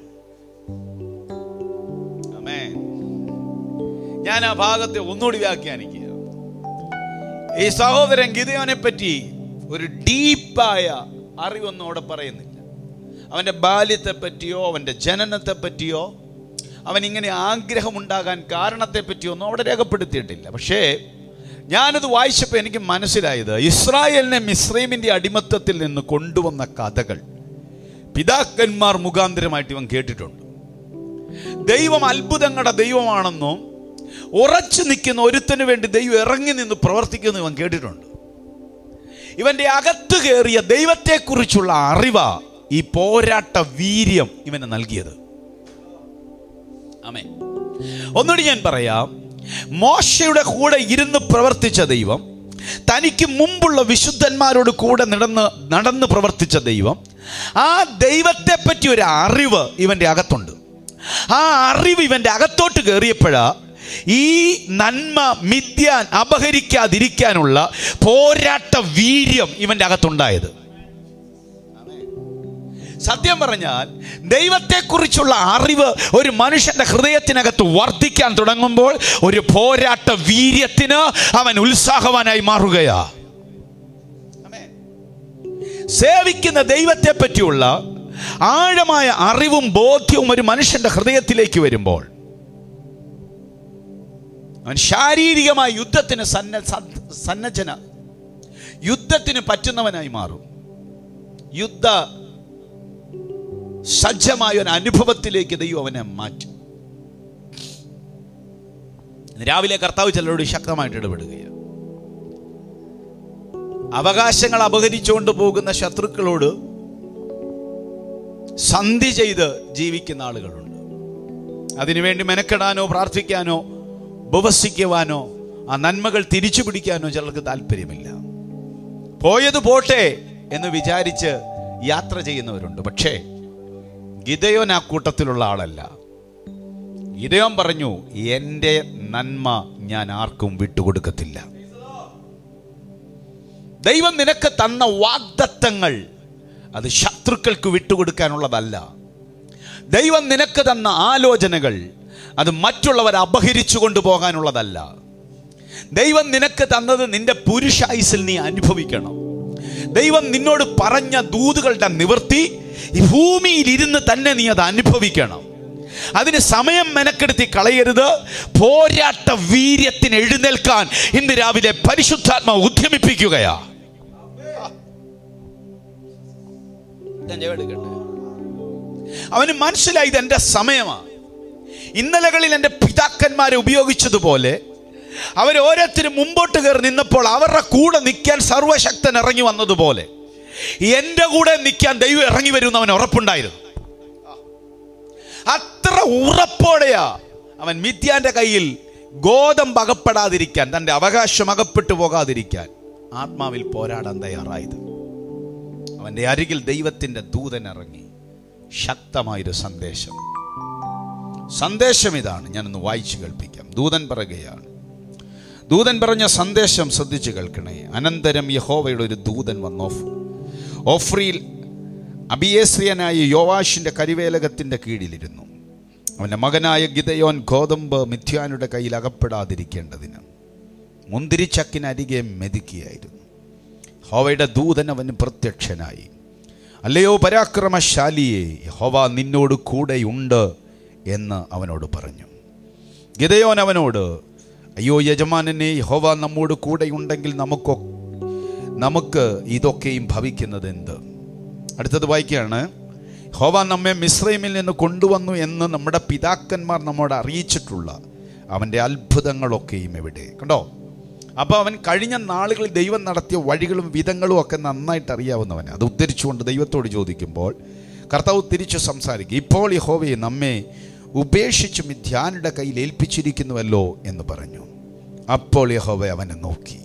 ആമേൻ. ഞാൻ ആ ഭാഗത്തെ ഒന്നുകൂടി വ്യാഖ്യാനിക്കുക ഈ സഹോദരൻ ഗിതയോനെ പറ്റി ഒരു ഡീപ്പായ അറിവൊന്നും അവിടെ പറയുന്നില്ല അവൻ്റെ ബാല്യത്തെ പറ്റിയോ അവൻ്റെ ജനനത്തെ പറ്റിയോ അവൻ ഇങ്ങനെ ആഗ്രഹമുണ്ടാകാൻ കാരണത്തെ പറ്റിയോ ഒന്നും അവിടെ രേഖപ്പെടുത്തിയിട്ടില്ല പക്ഷേ ഞാനത് വായിച്ചപ്പോൾ എനിക്ക് മനസ്സിലായത് ഇസ്രായേലിനെ മിസ്രൈമിൻ്റെ അടിമത്തത്തിൽ നിന്ന് കൊണ്ടുവന്ന കഥകൾ പിതാക്കന്മാർ മുഖാന്തരമായിട്ട് ഇവൻ കേട്ടിട്ടുണ്ട് ദൈവം അത്ഭുതങ്ങളുടെ ദൈവമാണെന്നും ഉറച്ചു നിൽക്കുന്ന ഒരുത്തന് വേണ്ടി ദൈവം ഇറങ്ങി നിന്ന് പ്രവർത്തിക്കുന്നു ഇവൻ കേട്ടിട്ടുണ്ട് ഇവന്റെ അകത്ത് കയറിയ ദൈവത്തെക്കുറിച്ചുള്ള അറിവ ഈ പോരാട്ട വീര്യം ഇവന് നൽകിയത് ആമേ ഒന്നുകൂടി ഞാൻ പറയാം മോശയുടെ കൂടെ ഇരുന്ന് പ്രവർത്തിച്ച ദൈവം തനിക്ക് മുമ്പുള്ള വിശുദ്ധന്മാരോട് കൂടെ നടന്ന് നടന്ന് പ്രവർത്തിച്ച ദൈവം ആ ദൈവത്തെ പറ്റി ഒരു അറിവ് ഇവന്റെ അകത്തുണ്ട് ആ അറിവ് ഇവന്റെ അകത്തോട്ട് കയറിയപ്പോഴാ ഈ നന്മ മിഥ്യാൻ അപഹരിക്കാതിരിക്കാനുള്ള പോരാട്ട വീര്യം ഇവന്റെ അകത്തുണ്ടായത് സത്യം പറഞ്ഞാൽ ദൈവത്തെക്കുറിച്ചുള്ള അറിവ് ഒരു മനുഷ്യന്റെ ഹൃദയത്തിനകത്ത് വർദ്ധിക്കാൻ തുടങ്ങുമ്പോൾ ഒരു പോരാട്ട വീര്യത്തിന് അവൻ ഉത്സാഹവാനായി മാറുകയാ ആമേൻ. സേവിക്കുന്ന ദൈവത്തെ പറ്റിയുള്ള ആഴമായ അറിവും ബോധ്യവും ഒരു മനുഷ്യന്റെ ഹൃദയത്തിലേക്ക് വരുമ്പോൾ അവൻ ശാരീരികമായ യുദ്ധത്തിന് സന്ന സ- സന്നദ്ധന യുദ്ധത്തിന് പറ്റുന്നവനായി മാറും യുദ്ധ സജ്ജമായ ഒരു അനുഭവത്തിലേക്ക് ദൈവം അവനെ മാറ്റും ഇന്ന് രാവിലെ കർത്താവ് ചിലരോട് ശക്തമായിട്ട് ഇടപെടുകയാണ് അവകാശങ്ങൾ അപഹരിച്ചുകൊണ്ട് പോകുന്ന ശത്രുക്കളോട് സന്ധി ചെയ്ത് ജീവിക്കുന്ന ആളുകളുണ്ട് അതിനുവേണ്ടി മെനക്കെടാനോ പ്രാർത്ഥിക്കാനോ ഉപവസിക്കുവാനോ ആ നന്മകൾ തിരിച്ചു പിടിക്കാനോ ചിലർക്ക് താല്പര്യമില്ല പോയത് പോട്ടെ എന്ന് വിചാരിച്ച് യാത്ര ചെയ്യുന്നവരുണ്ട് പക്ഷേ ഗിതയോൻ ആ കൂട്ടത്തിലുള്ള ആളല്ല ഗിതയോൻ പറഞ്ഞു എൻ്റെ നന്മ ഞാൻ ആർക്കും വിട്ടുകൊടുക്കത്തില്ല ദൈവം നിനക്ക് തന്ന വാഗ്ദത്തങ്ങൾ അത് ശത്രുക്കൾക്ക് വിട്ടുകൊടുക്കാനുള്ളതല്ല ദൈവം നിനക്ക് തന്ന ആലോചനകൾ അത് മറ്റുള്ളവർ അപഹരിച്ചു കൊണ്ടുപോകാനുള്ളതല്ല ദൈവം നിനക്ക് തന്നത് നിന്റെ പുരുഷായുസിൽ നീ അനുഭവിക്കണം ദൈവം നിന്നോട് പറഞ്ഞ ദൂതുകളുടെ നിവൃത്തി ഈ ഭൂമിയിൽ ഇരുന്ന് തന്നെ നീ അത് അനുഭവിക്കണം അതിന് സമയം മെനക്കെടുത്തി കളയരുത് പോരാട്ട വീര്യത്തിന് എഴുന്നേൽക്കാൻ ഇന്ന് രാവിലെ പരിശുദ്ധാത്മാവ് ഉദ്യമിപ്പിക്കുകയാ ഞാൻ ചെവിയെടുക്കട്ടെ. അവന് മനസ്സിലായി ഇത് എൻ്റെ സമയമാണ് ഇന്നലകളിൽ എൻ്റെ പിതാക്കന്മാരെ ഉപയോഗിച്ചതുപോലെ അവർ ഓരോരുത്തരും മുമ്പോട്ട് കയറി നിന്നപ്പോൾ അവരുടെ കൂടെ നിൽക്കാൻ സർവശക്തൻ ഇറങ്ങി വന്നതുപോലെ എൻ്റെ കൂടെ നിൽക്കാൻ ദൈവം ഇറങ്ങി വരുമെന്ന് അവൻ ഉറപ്പുണ്ടായിരുന്നു അത്ര ഉറപ്പോടെയാ അവൻ മിഥ്യാന്റെ കയ്യിൽ ഗോതമ്പ് അകപ്പെടാതിരിക്കാൻ തൻ്റെ അവകാശം അകപ്പെട്ടു പോകാതിരിക്കാൻ ആത്മാവിൽ പോരാടാൻ തയ്യാറായത് അവൻ്റെ അരികിൽ ദൈവത്തിൻ്റെ ദൂതൻ ഇറങ്ങി ശക്തമായൊരു സന്ദേശം സന്ദേശം ഇതാണ് ഞാനൊന്ന് വായിച്ചു കേൾപ്പിക്കാം ദൂതൻ പറയുകയാണ് ദൂതൻ പറഞ്ഞ സന്ദേശം ശ്രദ്ധിച്ചു കേൾക്കണേ അനന്തരം യഹോവയുടെ ഒരു ദൂതൻ വന്നു ഓഫ് ഓഫ്രിയിൽ അബിയേശ്രിയനായ യോവാഷിൻ്റെ കരിവേലകത്തിൻ്റെ കീഴിലിരുന്നു അവൻ്റെ മകനായ ഗിതയോൻ ഗോതമ്പ് മിഥ്യാനുടെ കയ്യിൽ അകപ്പെടാതിരിക്കേണ്ടതിന് മുന്തിരിച്ചക്കിനരികെ മെതിക്കുകയായിരുന്നു ഹോവയുടെ ദൂതൻ അവന് പ്രത്യക്ഷനായി അല്ലയോ പരാക്രമശാലിയെ ഹോവ നിന്നോട് കൂടെയുണ്ട് എന്ന് അവനോട് പറഞ്ഞു ഗിതയോൻ അവനോട് അയ്യോ യജമാനനെ ഹോവ നമ്മോട് കൂടെയുണ്ടെങ്കിൽ നമുക്കൊ നമുക്ക് ഇതൊക്കെയും ഭവിക്കുന്നത് എന്ത് അടുത്തത് വായിക്കുകയാണ് ഹോവ നമ്മെ മിശ്രൈമിൽ നിന്ന് കൊണ്ടുവന്നു എന്ന് നമ്മുടെ പിതാക്കന്മാർ നമ്മോട് അറിയിച്ചിട്ടുള്ള അവൻ്റെ അത്ഭുതങ്ങളൊക്കെയും എവിടെ കണ്ടോ അപ്പോൾ അവൻ കഴിഞ്ഞ നാളുകളിൽ ദൈവം നടത്തിയ വഴികളും വിധങ്ങളും ഒക്കെ നന്നായിട്ട് അറിയാവുന്നവൻ അത് ഉദ്ധരിച്ചുകൊണ്ട് ദൈവത്തോട് ചോദിക്കുമ്പോൾ കർത്താവ് തിരിച്ചു സംസാരിക്കും ഇപ്പോൾ യഹോവയെ നമ്മെ ഉപേക്ഷിച്ച് മിഥ്യാനുടെ കയ്യിൽ ഏൽപ്പിച്ചിരിക്കുന്നുവല്ലോ എന്ന് പറഞ്ഞു അപ്പോൾ യഹോവ അവനെ നോക്കി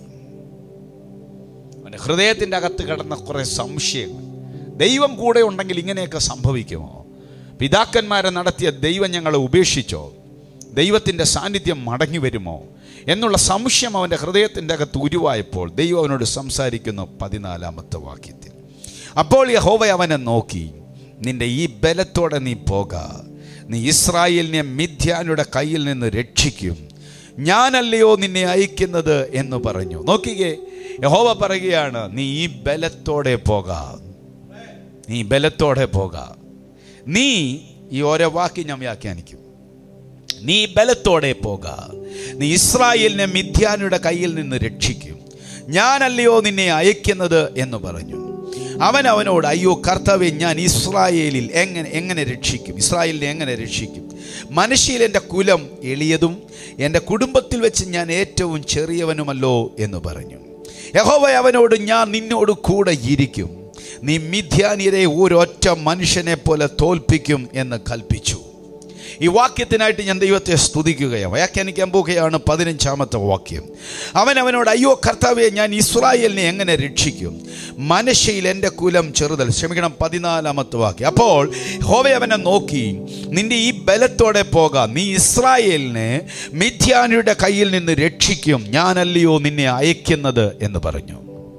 അവൻ്റെ ഹൃദയത്തിൻ്റെ അകത്ത് കിടന്ന കുറേ സംശയങ്ങൾ ദൈവം കൂടെ ഉണ്ടെങ്കിൽ ഇങ്ങനെയൊക്കെ സംഭവിക്കുമോ പിതാക്കന്മാരെ നടത്തിയ ദൈവം ഞങ്ങളെ ഉപേക്ഷിച്ചോ ദൈവത്തിൻ്റെ സാന്നിധ്യം മടങ്ങി വരുമോ എന്നുള്ള സംശയം അവൻ്റെ ഹൃദയത്തിൻ്റെ അകത്ത് ഉരുവായപ്പോൾ ദൈവം അവനോട് സംസാരിക്കുന്നു പതിനാലാമത്തെ വാക്യത്തിൽ അപ്പോൾ യഹോവ അവനെ നോക്കി നിന്റെ ഈ ബലത്തോടെ നീ പോക നീ ഇസ്രായേലിനെ മിഥ്യാനുടെ കയ്യിൽ നിന്ന് രക്ഷിക്കും ഞാനല്ലയോ നിന്നെ അയക്കുന്നത് എന്ന് പറഞ്ഞു നോക്കിക്കേ യഹോവ പറയുകയാണ് നീ ഈ ബലത്തോടെ പോകാം നീ ബലത്തോടെ പോക നീ ഈ ഓരോ വാക്കി ഞാൻ വ്യാഖ്യാനിക്കും നീ ബലത്തോടെ പോക നീ ഇസ്രായേലിനെ മിഥ്യാനുടെ കയ്യിൽ നിന്ന് രക്ഷിക്കും ഞാനല്ലയോ നിന്നെ അയക്കുന്നത് എന്ന് പറഞ്ഞു അവൻ അവനോട് അയ്യോ കർത്താവെ ഞാൻ ഇസ്രായേലിൽ എങ്ങനെ എങ്ങനെ രക്ഷിക്കും ഇസ്രായേലിനെ എങ്ങനെ രക്ഷിക്കും മനുഷ്യയിൽ എൻ്റെ കുലം എളിയതും എൻ്റെ കുടുംബത്തിൽ വെച്ച് ഞാൻ ഏറ്റവും ചെറിയവനുമല്ലോ എന്ന് പറഞ്ഞു യഹോവ അവനോട് ഞാൻ നിന്നോട് കൂടെ ഇരിക്കും നീ മിഥ്യാനിയരെ ഒരൊറ്റ മനുഷ്യനെ പോലെ തോൽപ്പിക്കും എന്ന് കൽപ്പിച്ചു ഈ വാക്യത്തിനായിട്ട് ഞാൻ ദൈവത്തെ സ്തുതിക്കുകയാണ് വ്യാഖ്യാനിക്കാൻ പോകുകയാണ് പതിനഞ്ചാമത്തെ വാക്യം അവൻ അവനോട് അയ്യോ കർത്താവെ ഞാൻ ഇസ്രായേലിനെ എങ്ങനെ രക്ഷിക്കും മനശയിൽ എൻ്റെ കുലം ചെറുതൽ ക്ഷമിക്കണം പതിനാലാമത്തെ വാക്യം അപ്പോൾ ഹോവ അവനെ നോക്കി നിന്റെ ഈ ബലത്തോടെ പോകാം നീ ഇസ്രായേലിനെ മിഥ്യാനിയുടെ കയ്യിൽ നിന്ന് രക്ഷിക്കും ഞാനല്ലയോ നിന്നെ അയക്കുന്നത് എന്ന് പറഞ്ഞു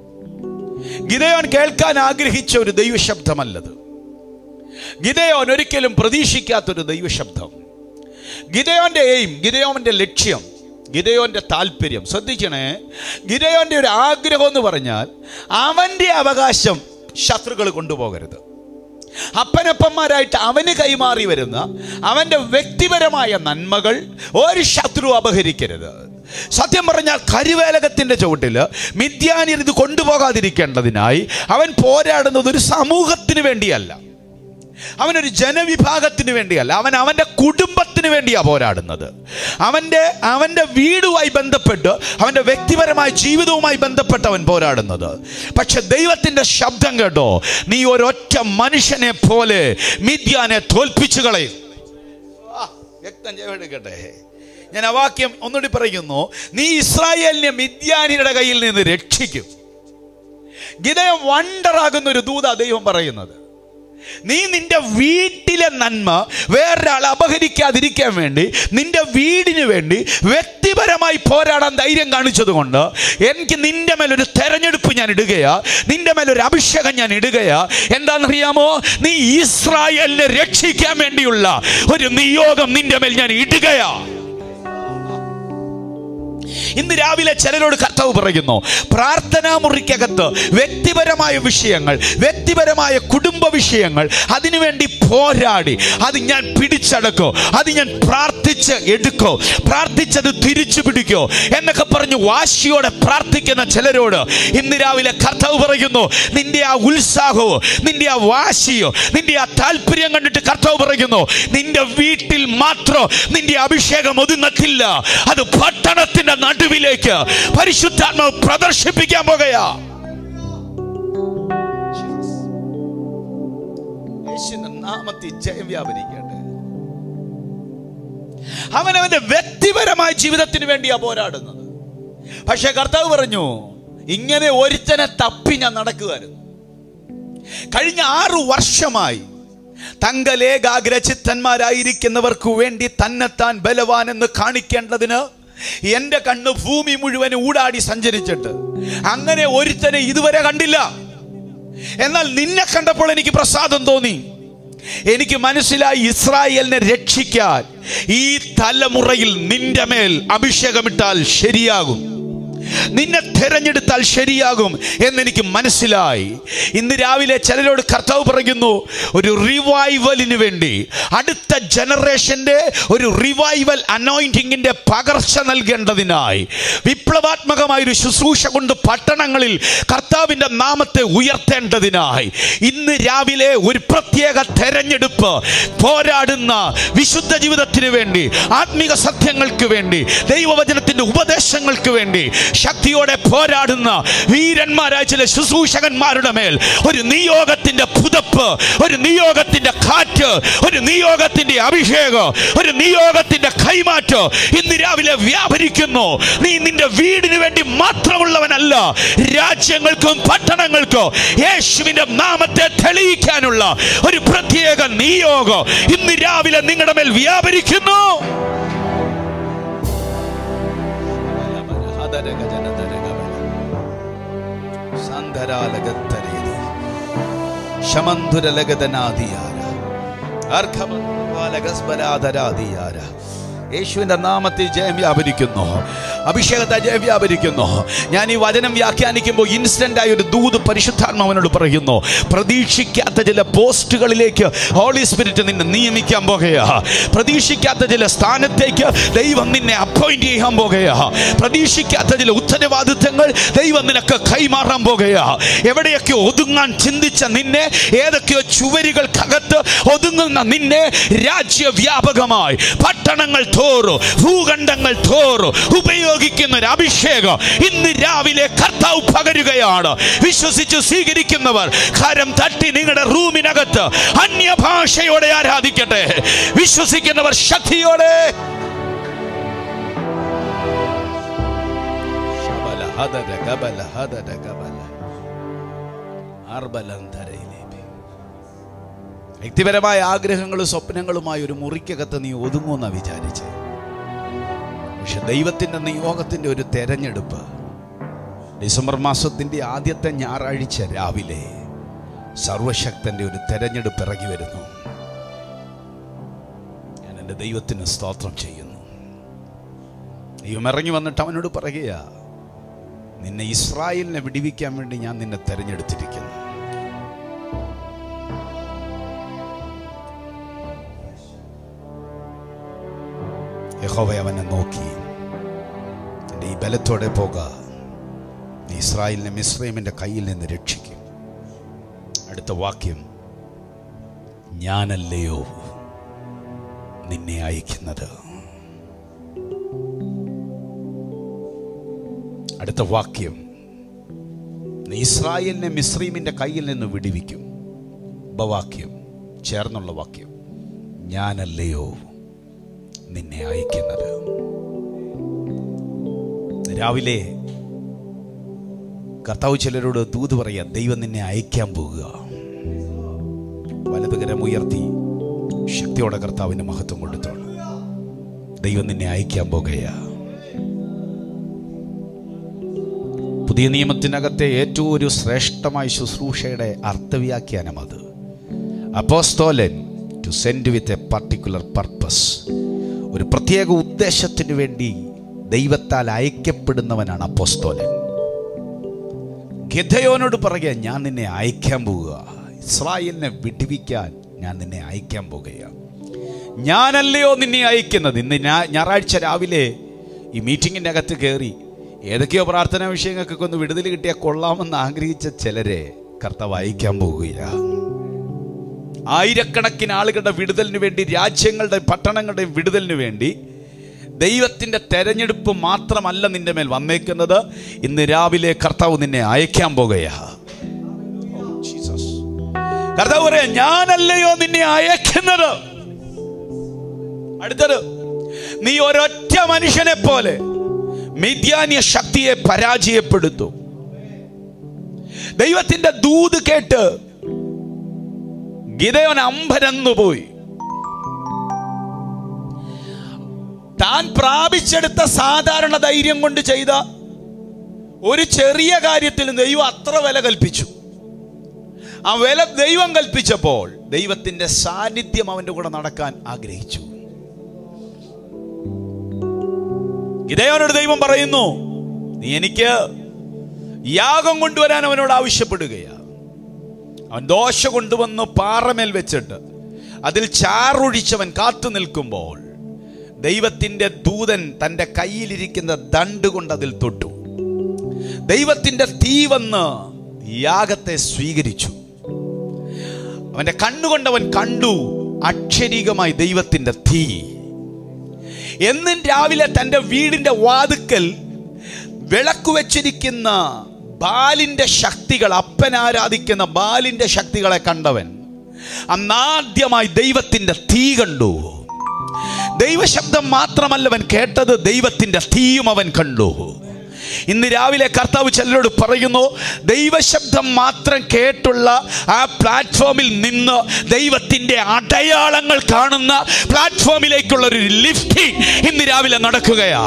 ഗിതയോൻ കേൾക്കാൻ ആഗ്രഹിച്ച ഒരു ദൈവശബ്ദമല്ലത് ഗിതയോൻ ഒരിക്കലും പ്രതീക്ഷിക്കാത്തൊരു ദൈവശബ്ദം ഗിതയോന്റെ എയിം ഗിതയോന്റെ ലക്ഷ്യം ഗിതയോന്റെ താല്പര്യം ശ്രദ്ധിക്കണേ ഗിതയോന്റെ ഒരു ആഗ്രഹം എന്ന് പറഞ്ഞാൽ അവന്റെ അവകാശം ശത്രുക്കൾ കൊണ്ടുപോകരുത് അപ്പനപ്പന്മാരായിട്ട് അവന് കൈമാറി വരുന്ന അവൻ്റെ വ്യക്തിപരമായ നന്മകൾ ഒരു ശത്രു അപഹരിക്കരുത് സത്യം പറഞ്ഞാൽ കരുവേലകത്തിൻ്റെ ചുവട്ടിൽ മിഥ്യാനിയർ ഇത് കൊണ്ടുപോകാതിരിക്കേണ്ടതിനായി അവൻ പോരാടുന്നത് ഒരു സമൂഹത്തിന് വേണ്ടിയല്ല അവനൊരു ജനവിഭാഗത്തിന് വേണ്ടിയല്ല അവൻ അവൻ്റെ കുടുംബത്തിന് വേണ്ടിയാണ് പോരാടുന്നത് അവൻ്റെ അവൻ്റെ വീടുമായി ബന്ധപ്പെട്ട് അവൻ്റെ വ്യക്തിപരമായ ജീവിതവുമായി ബന്ധപ്പെട്ട് അവൻ പോരാടുന്നത് പക്ഷെ ദൈവത്തിൻ്റെ ശബ്ദം കേട്ടോ നീ ഒരൊറ്റ മനുഷ്യനെ പോലെ മിഥ്യാനെ തോൽപ്പിച്ചു കളയും ആ, വ്യക്തം ചെയ്തെടുക്കട്ടെ ഞാൻ ആ വാക്യം ഒന്നുകൂടി പറയുന്നു നീ ഇസ്രായേലിനെ മിഥ്യാനിയുടെ കയ്യിൽ നിന്ന് രക്ഷിക്കും ഗിതയം വണ്ടറാകുന്ന ഒരു ദൂത ദൈവം പറയുന്നത് നീ നിന്റെ വീട്ടിലെ നന്മ വേറൊരാൾ അപഹരിക്കാതിരിക്കാൻ വേണ്ടി നിന്റെ വീടിന് വേണ്ടി വ്യക്തിപരമായി പോരാടാൻ ധൈര്യം കാണിച്ചതുകൊണ്ട് എനിക്ക് നിന്റെ മേലൊരു തെരഞ്ഞെടുപ്പ് ഞാൻ ഇടുകയാ നിന്റെ മേലൊരു അഭിഷേകം ഞാൻ ഇടുകയാ എന്താണെന്നറിയാമോ നീ ഇസ്രായേലിനെ രക്ഷിക്കാൻ വേണ്ടിയുള്ള ഒരു നിയോഗം നിന്റെ മേൽ ഞാൻ ഇടുകയാ ഇന്ന് രാവിലെ ചിലരോട് കർത്താവ് പറയുന്നു പ്രാർത്ഥനാ മുറിക്കകത്ത് വ്യക്തിപരമായ വിഷയങ്ങൾ വ്യക്തിപരമായ കുടുംബ വിഷയങ്ങൾ അതിനുവേണ്ടി പോരാടി അത് ഞാൻ പിടിച്ചടക്കോ അത് ഞാൻ പ്രാർത്ഥിച്ച് എടുക്കോ പ്രാർത്ഥിച്ചത് തിരിച്ചു പിടിക്കോ എന്നൊക്കെ പറഞ്ഞു വാശിയോടെ പ്രാർത്ഥിക്കുന്ന ചിലരോട് ഇന്ന് രാവിലെ കർത്താവ് പറയുന്നു നിന്റെ ആ ഉത്സാഹവും നിന്റെ ആ വാശിയോ നിന്റെ ആ താല്പര്യം കണ്ടിട്ട് കർത്താവ് പറയുന്നു നിന്റെ വീട്ടിൽ മാത്രം നിന്റെ അഭിഷേകം ഒതുങ്ങത്തില്ല അത് പട്ടണത്തിന്റെ നടുവിലേക്ക് പരിശുദ്ധാത്മാവ് പ്രദർശിപ്പിക്കാൻ പോകുകയാ യേശുവിന്റെ നാമത്തിൽ ജയം വ്യാപരിക്കട്ടെ അവൻ അവന്റെ വ്യക്തിപരമായ ജീവിതത്തിന് വേണ്ടിയാ പോരാടുന്നത് പക്ഷെ കർത്താവ് പറഞ്ഞു ഇങ്ങനെ ഒരുത്തനെ തപ്പി ഞാൻ നടക്കുമായിരുന്നു കഴിഞ്ഞ ആറു വർഷമായി തങ്കലേകാഗ്രചിത്തന്മാരായിരിക്കുന്നവർക്ക് വേണ്ടി തന്നെത്താൻ ബലവാൻ എന്ന് കാണിക്കേണ്ടതിന് എന്റെ കണ്ണ് ഭൂമി മുഴുവൻ ഊടാടി സഞ്ചരിച്ചിട്ട് അങ്ങനെ ഒരുത്തനെ ഇതുവരെ കണ്ടില്ല എന്നാൽ നിന്നെ കണ്ടപ്പോൾ എനിക്ക് പ്രസാദം തോന്നി എനിക്ക് മനസ്സിലായി ഇസ്രായേലിനെ രക്ഷിക്കാൻ ഈ തലമുറയിൽ നിന്റെ മേൽ അഭിഷേകമിട്ടാൽ ശരിയാകും നിന്നെ തിരഞ്ഞെടുത്താൽ ശരിയാകും എന്നെനിക്ക് മനസ്സിലായി ഇന്ന് രാവിലെ ചിലരോട് കർത്താവ് പറയുന്നു ഒരു റിവൈവലിന് വേണ്ടി അടുത്ത ജനറേഷന്റെ ഒരു റിവൈവൽ അനോയിന്റിങ്ങിന്റെ പകർച്ച നൽകേണ്ടതിനായി വിപ്ലവാത്മകമായ ഒരു ശുശ്രൂഷ കൊണ്ട് പട്ടണങ്ങളിൽ കർത്താവിന്റെ നാമത്തെ ഉയർത്തേണ്ടതിനായി ഇന്ന് രാവിലെ ഒരു പ്രത്യേക തെരഞ്ഞെടുപ്പ് പോരാടുന്ന വിശുദ്ധ ജീവിതത്തിന് വേണ്ടി ആത്മീക സത്യങ്ങൾക്ക് വേണ്ടി ദൈവവചനത്തിന്റെ ഉപദേശങ്ങൾക്ക് വേണ്ടി ശക്തിയോടെ പോരാടുന്ന വീരന്മാരായ ചില ശുശ്രൂഷകന്മാരുടെ മേൽ ഒരു നിയോഗത്തിന്റെ പുതപ്പ് ഒരു നിയോഗത്തിന്റെ കാറ്റ് ഒരു നിയോഗത്തിന്റെ അഭിഷേകം ഒരു നിയോഗത്തിന്റെ കൈമാറ്റം ഇന്ന് രാവിലെ വ്യാപരിക്കുന്നു നീ നിന്റെ വീടിന് വേണ്ടി മാത്രമുള്ളവനല്ല രാജ്യങ്ങൾക്കും പട്ടണങ്ങൾക്കും യേശുവിന്റെ നാമത്തെ തെളിയിക്കാനുള്ള ഒരു പ്രത്യേക നിയോഗം ഇന്ന് രാവിലെ നിങ്ങളുടെ മേൽ വ്യാപരിക്കുന്നു സന്ധരാലകത്തരേതി ശമന്ധുരലഗതനാദിയാര അർഘമലഗസ്ബരാധരാദിയാര യേശുവിന്റെ നാമത്തിൽ ജയം വ്യാപരിക്കുന്നു അഭിഷേകത്തെ ജയം വ്യാപരിക്കുന്നു ഞാൻ ഈ വചനം വ്യാഖ്യാനിക്കുമ്പോൾ ഇൻസ്റ്റന്റ് ആയ ഒരു ദൂത് പരിശുദ്ധാത്മാവനോട് പറയുന്നു പ്രതീക്ഷിക്കാത്ത ചില പോസ്റ്റുകളിലേക്ക് ഹോളി സ്പിരിറ്റ് നിന്നെ നിയമിക്കാൻ പോകുകയാ പ്രതീക്ഷിക്കാത്ത ചില സ്ഥാനത്തേക്ക് ദൈവം നിന്നെ അപ്പോയിന്റ് ചെയ്യാൻ പോകുകയാ പ്രതീക്ഷിക്കാത്ത ചില ഉത്തരവാദിത്തങ്ങൾ ദൈവം നിനക്ക് കൈമാറാൻ പോകുകയാ എവിടെയൊക്കെ ഒതുങ്ങാൻ ചിന്തിച്ച നിന്നെ ഏതൊക്കെയോ ചുവരുകൾക്കകത്ത് ഒതുങ്ങുന്ന നിന്നെ രാജ്യവ്യാപകമായി പട്ടണങ്ങൾ തോറും ഭൂഖണ്ഡങ്ങൾ തോറും ഉപയോഗിക്കുന്ന ഒരു അഭിഷേകം ഇന്ന് രാവിലെ കർത്താവ് പകരുകയാണ് വിശ്വസിച്ച് സ്വീകരിക്കുന്നവർ കരം തട്ടി നിങ്ങളുടെ റൂമിനകത്ത് അന്യഭാഷയോടെ ആരാധിക്കട്ടെ വിശ്വസിക്കുന്നവർ ശക്തിയോടെ ശബല ഹദര ഗബല ഹദര ഗബല അർബലന്ധരയിലേക്ക് വ്യക്തിപരമായ ആഗ്രഹങ്ങളും സ്വപ്നങ്ങളുമായി ഒരു മുറിക്കകത്ത് നീ ഒതുങ്ങുമെന്നാ വിചാരിച്ച് പക്ഷെ ദൈവത്തിൻ്റെ നിയോഗത്തിൻ്റെ ഒരു തെരഞ്ഞെടുപ്പ് ഡിസംബർ മാസത്തിൻ്റെ ആദ്യത്തെ ഞായറാഴ്ച രാവിലെ സർവശക്തൻ്റെ ഒരു തെരഞ്ഞെടുപ്പ് ഇറങ്ങി വരുന്നു ഞാൻ എൻ്റെ ദൈവത്തിന് സ്തോത്രം ചെയ്യുന്നു ദൈവം ഇറങ്ങി വന്നിട്ട് അവനോട് പറയുക നിന്നെ ഇസ്രായേലിനെ വിടിവിക്കാൻ വേണ്ടി ഞാൻ നിന്നെ തെരഞ്ഞെടുത്തിരിക്കുന്നു യഹോവ അവനെ നോക്കി എൻ്റെ ഈ ബലത്തോടെ പോക നീ ഇസ്രായേലിനെ മിസ്രൈമിൻ്റെ കയ്യിൽ നിന്ന് രക്ഷിക്കും അടുത്ത വാക്യം ഞാനല്ലയോ നിന്നെ അയക്കുന്നത് അടുത്ത വാക്യം നീ ഇസ്രായേലിനെ മിസ്രൈമിൻ്റെ കയ്യിൽ നിന്ന് വിടിവിക്കും ഉപവാക്യം ചേർന്നുള്ള വാക്യം ഞാനല്ലയോ നിന്നെ അയക്കുന്നത് രാവിലെ കർത്താവ് ചിലരോട് ദൂത് പറയാ ദൈവം നിന്നെ അയക്കാൻ പോകുക വലതുകരം ഉയർത്തി ശക്തിയോടെ കർത്താവിന് മഹത്വം കൊടുത്തോളൂ ദൈവം നിന്നെ അയക്കാൻ പോകുകയാ പുതിയ നിയമത്തിനകത്തെ ഏറ്റവും ഒരു ശ്രേഷ്ഠമായ ശുശ്രൂഷയുടെ അർത്ഥവ്യാഖ്യാനം അത് അപ്പോസ്തോലൻ to send with a particular purpose ഒരു പ്രത്യേക ഉദ്ദേശത്തിന് വേണ്ടി ദൈവത്താൽ അയക്കപ്പെടുന്നവനാണ് അപ്പോസ്തോലൻ ഗിദയോനോട് പറയുക ഞാൻ നിന്നെ അയക്കാൻ പോവുക ഇസ്രായേലിനെ വിടുവിക്കാൻ ഞാൻ നിന്നെ അയക്കാൻ പോകുകയാണ് ഞാനല്ലയോ നിന്നെ അയക്കുന്നത് ഇന്ന് ഞാ- ഞായറാഴ്ച രാവിലെ ഈ മീറ്റിങ്ങിൻ്റെ അകത്ത് കയറി ഏതൊക്കെയോ പ്രാർത്ഥനാ വിഷയങ്ങൾക്കൊക്കെ ഒന്ന് വിടുതൽ കിട്ടിയാൽ കൊള്ളാമെന്ന് ആഗ്രഹിച്ച ചിലരെ കർത്താവ് അയക്കാൻ പോകുകയാണ് ആയിരക്കണക്കിന് ആളുകളുടെ വിടുതലിന് വേണ്ടി രാജ്യങ്ങളുടെ പട്ടണങ്ങളുടെയും വിടുതലിന് വേണ്ടി ദൈവത്തിൻ്റെ തെരഞ്ഞെടുപ്പ് മാത്രമല്ല നിന്റെ മേൽ വന്നേക്കുന്നത് ഇന്ന് രാവിലെ കർത്താവ് നിന്നെ അയക്കാൻ പോകുകയാ ജീസസ്. കർത്താവ് പറയാ ഞാനല്ലയോ നിന്നെ അയക്കുന്നത് അടുത്തത് നീ ഒരൊറ്റ മനുഷ്യനെ പോലെ മിഥ്യാന്യ ശക്തിയെ പരാജയപ്പെടുത്തും ദൈവത്തിന്റെ ദൂത് കേട്ട് ഗിതയോൻ അമ്പരന്നു പോയി താൻ പ്രാപിച്ചെടുത്ത സാധാരണ ധൈര്യം കൊണ്ട് ചെയ്ത ഒരു ചെറിയ കാര്യത്തിൽ ദൈവം അത്ര വില കൽപ്പിച്ചു ആ വില ദൈവം കൽപ്പിച്ചപ്പോൾ ദൈവത്തിന്റെ സാന്നിധ്യം അവന്റെ കൂടെ നടക്കാൻ ആഗ്രഹിച്ചു ഗിതയോനോട് ദൈവം പറയുന്നു നീ എനിക്ക് യാഗം കൊണ്ടുവരാൻ അവനോട് ആവശ്യപ്പെടുകയാണ് അവൻ ദോശ കൊണ്ടുവന്ന് പാറമേൽ വെച്ചിട്ട് അതിൽ ചാറൊഴിച്ചവൻ കാത്തു നിൽക്കുമ്പോൾ ദൈവത്തിൻ്റെ ദൂതൻ തൻ്റെ കയ്യിലിരിക്കുന്ന ദണ്ട് കൊണ്ട് അതിൽ തൊട്ടു ദൈവത്തിൻ്റെ തീ വന്ന് യാഗത്തെ സ്വീകരിച്ചു അവൻ്റെ കണ്ണുകൊണ്ട് അവൻ കണ്ടു അക്ഷരീകമായി ദൈവത്തിൻ്റെ തീ എന്നും രാവിലെ തൻ്റെ വീടിൻ്റെ വാതുക്കൽ വിളക്ക് വെച്ചിരിക്കുന്ന ബാലിന്റെ ശക്തികൾ അപ്പൻ ആരാധിക്കുന്ന ബാലിന്റെ ശക്തികളെ കണ്ടവൻ അന്നാദ്യമായി ദൈവത്തിന്റെ തീ കണ്ടു ദൈവശബ്ദം മാത്രമല്ല അവൻ കേട്ടത് ദൈവത്തിന്റെ തീയും അവൻ കണ്ടു ഇന്ന് രാവിലെ കർത്താവ് ചിലരോട് പറയുന്നു ദൈവശബ്ദം മാത്രം കേട്ടുള്ള ആ പ്ലാറ്റ്ഫോമിൽ നിന്ന് ദൈവത്തിന്റെ അടയാളങ്ങൾ കാണുന്ന പ്ലാറ്റ്ഫോമിലേക്കുള്ള ഒരു ലിഫ്റ്റിംഗ് ഇന്ന് രാവിലെ നടക്കുകയാ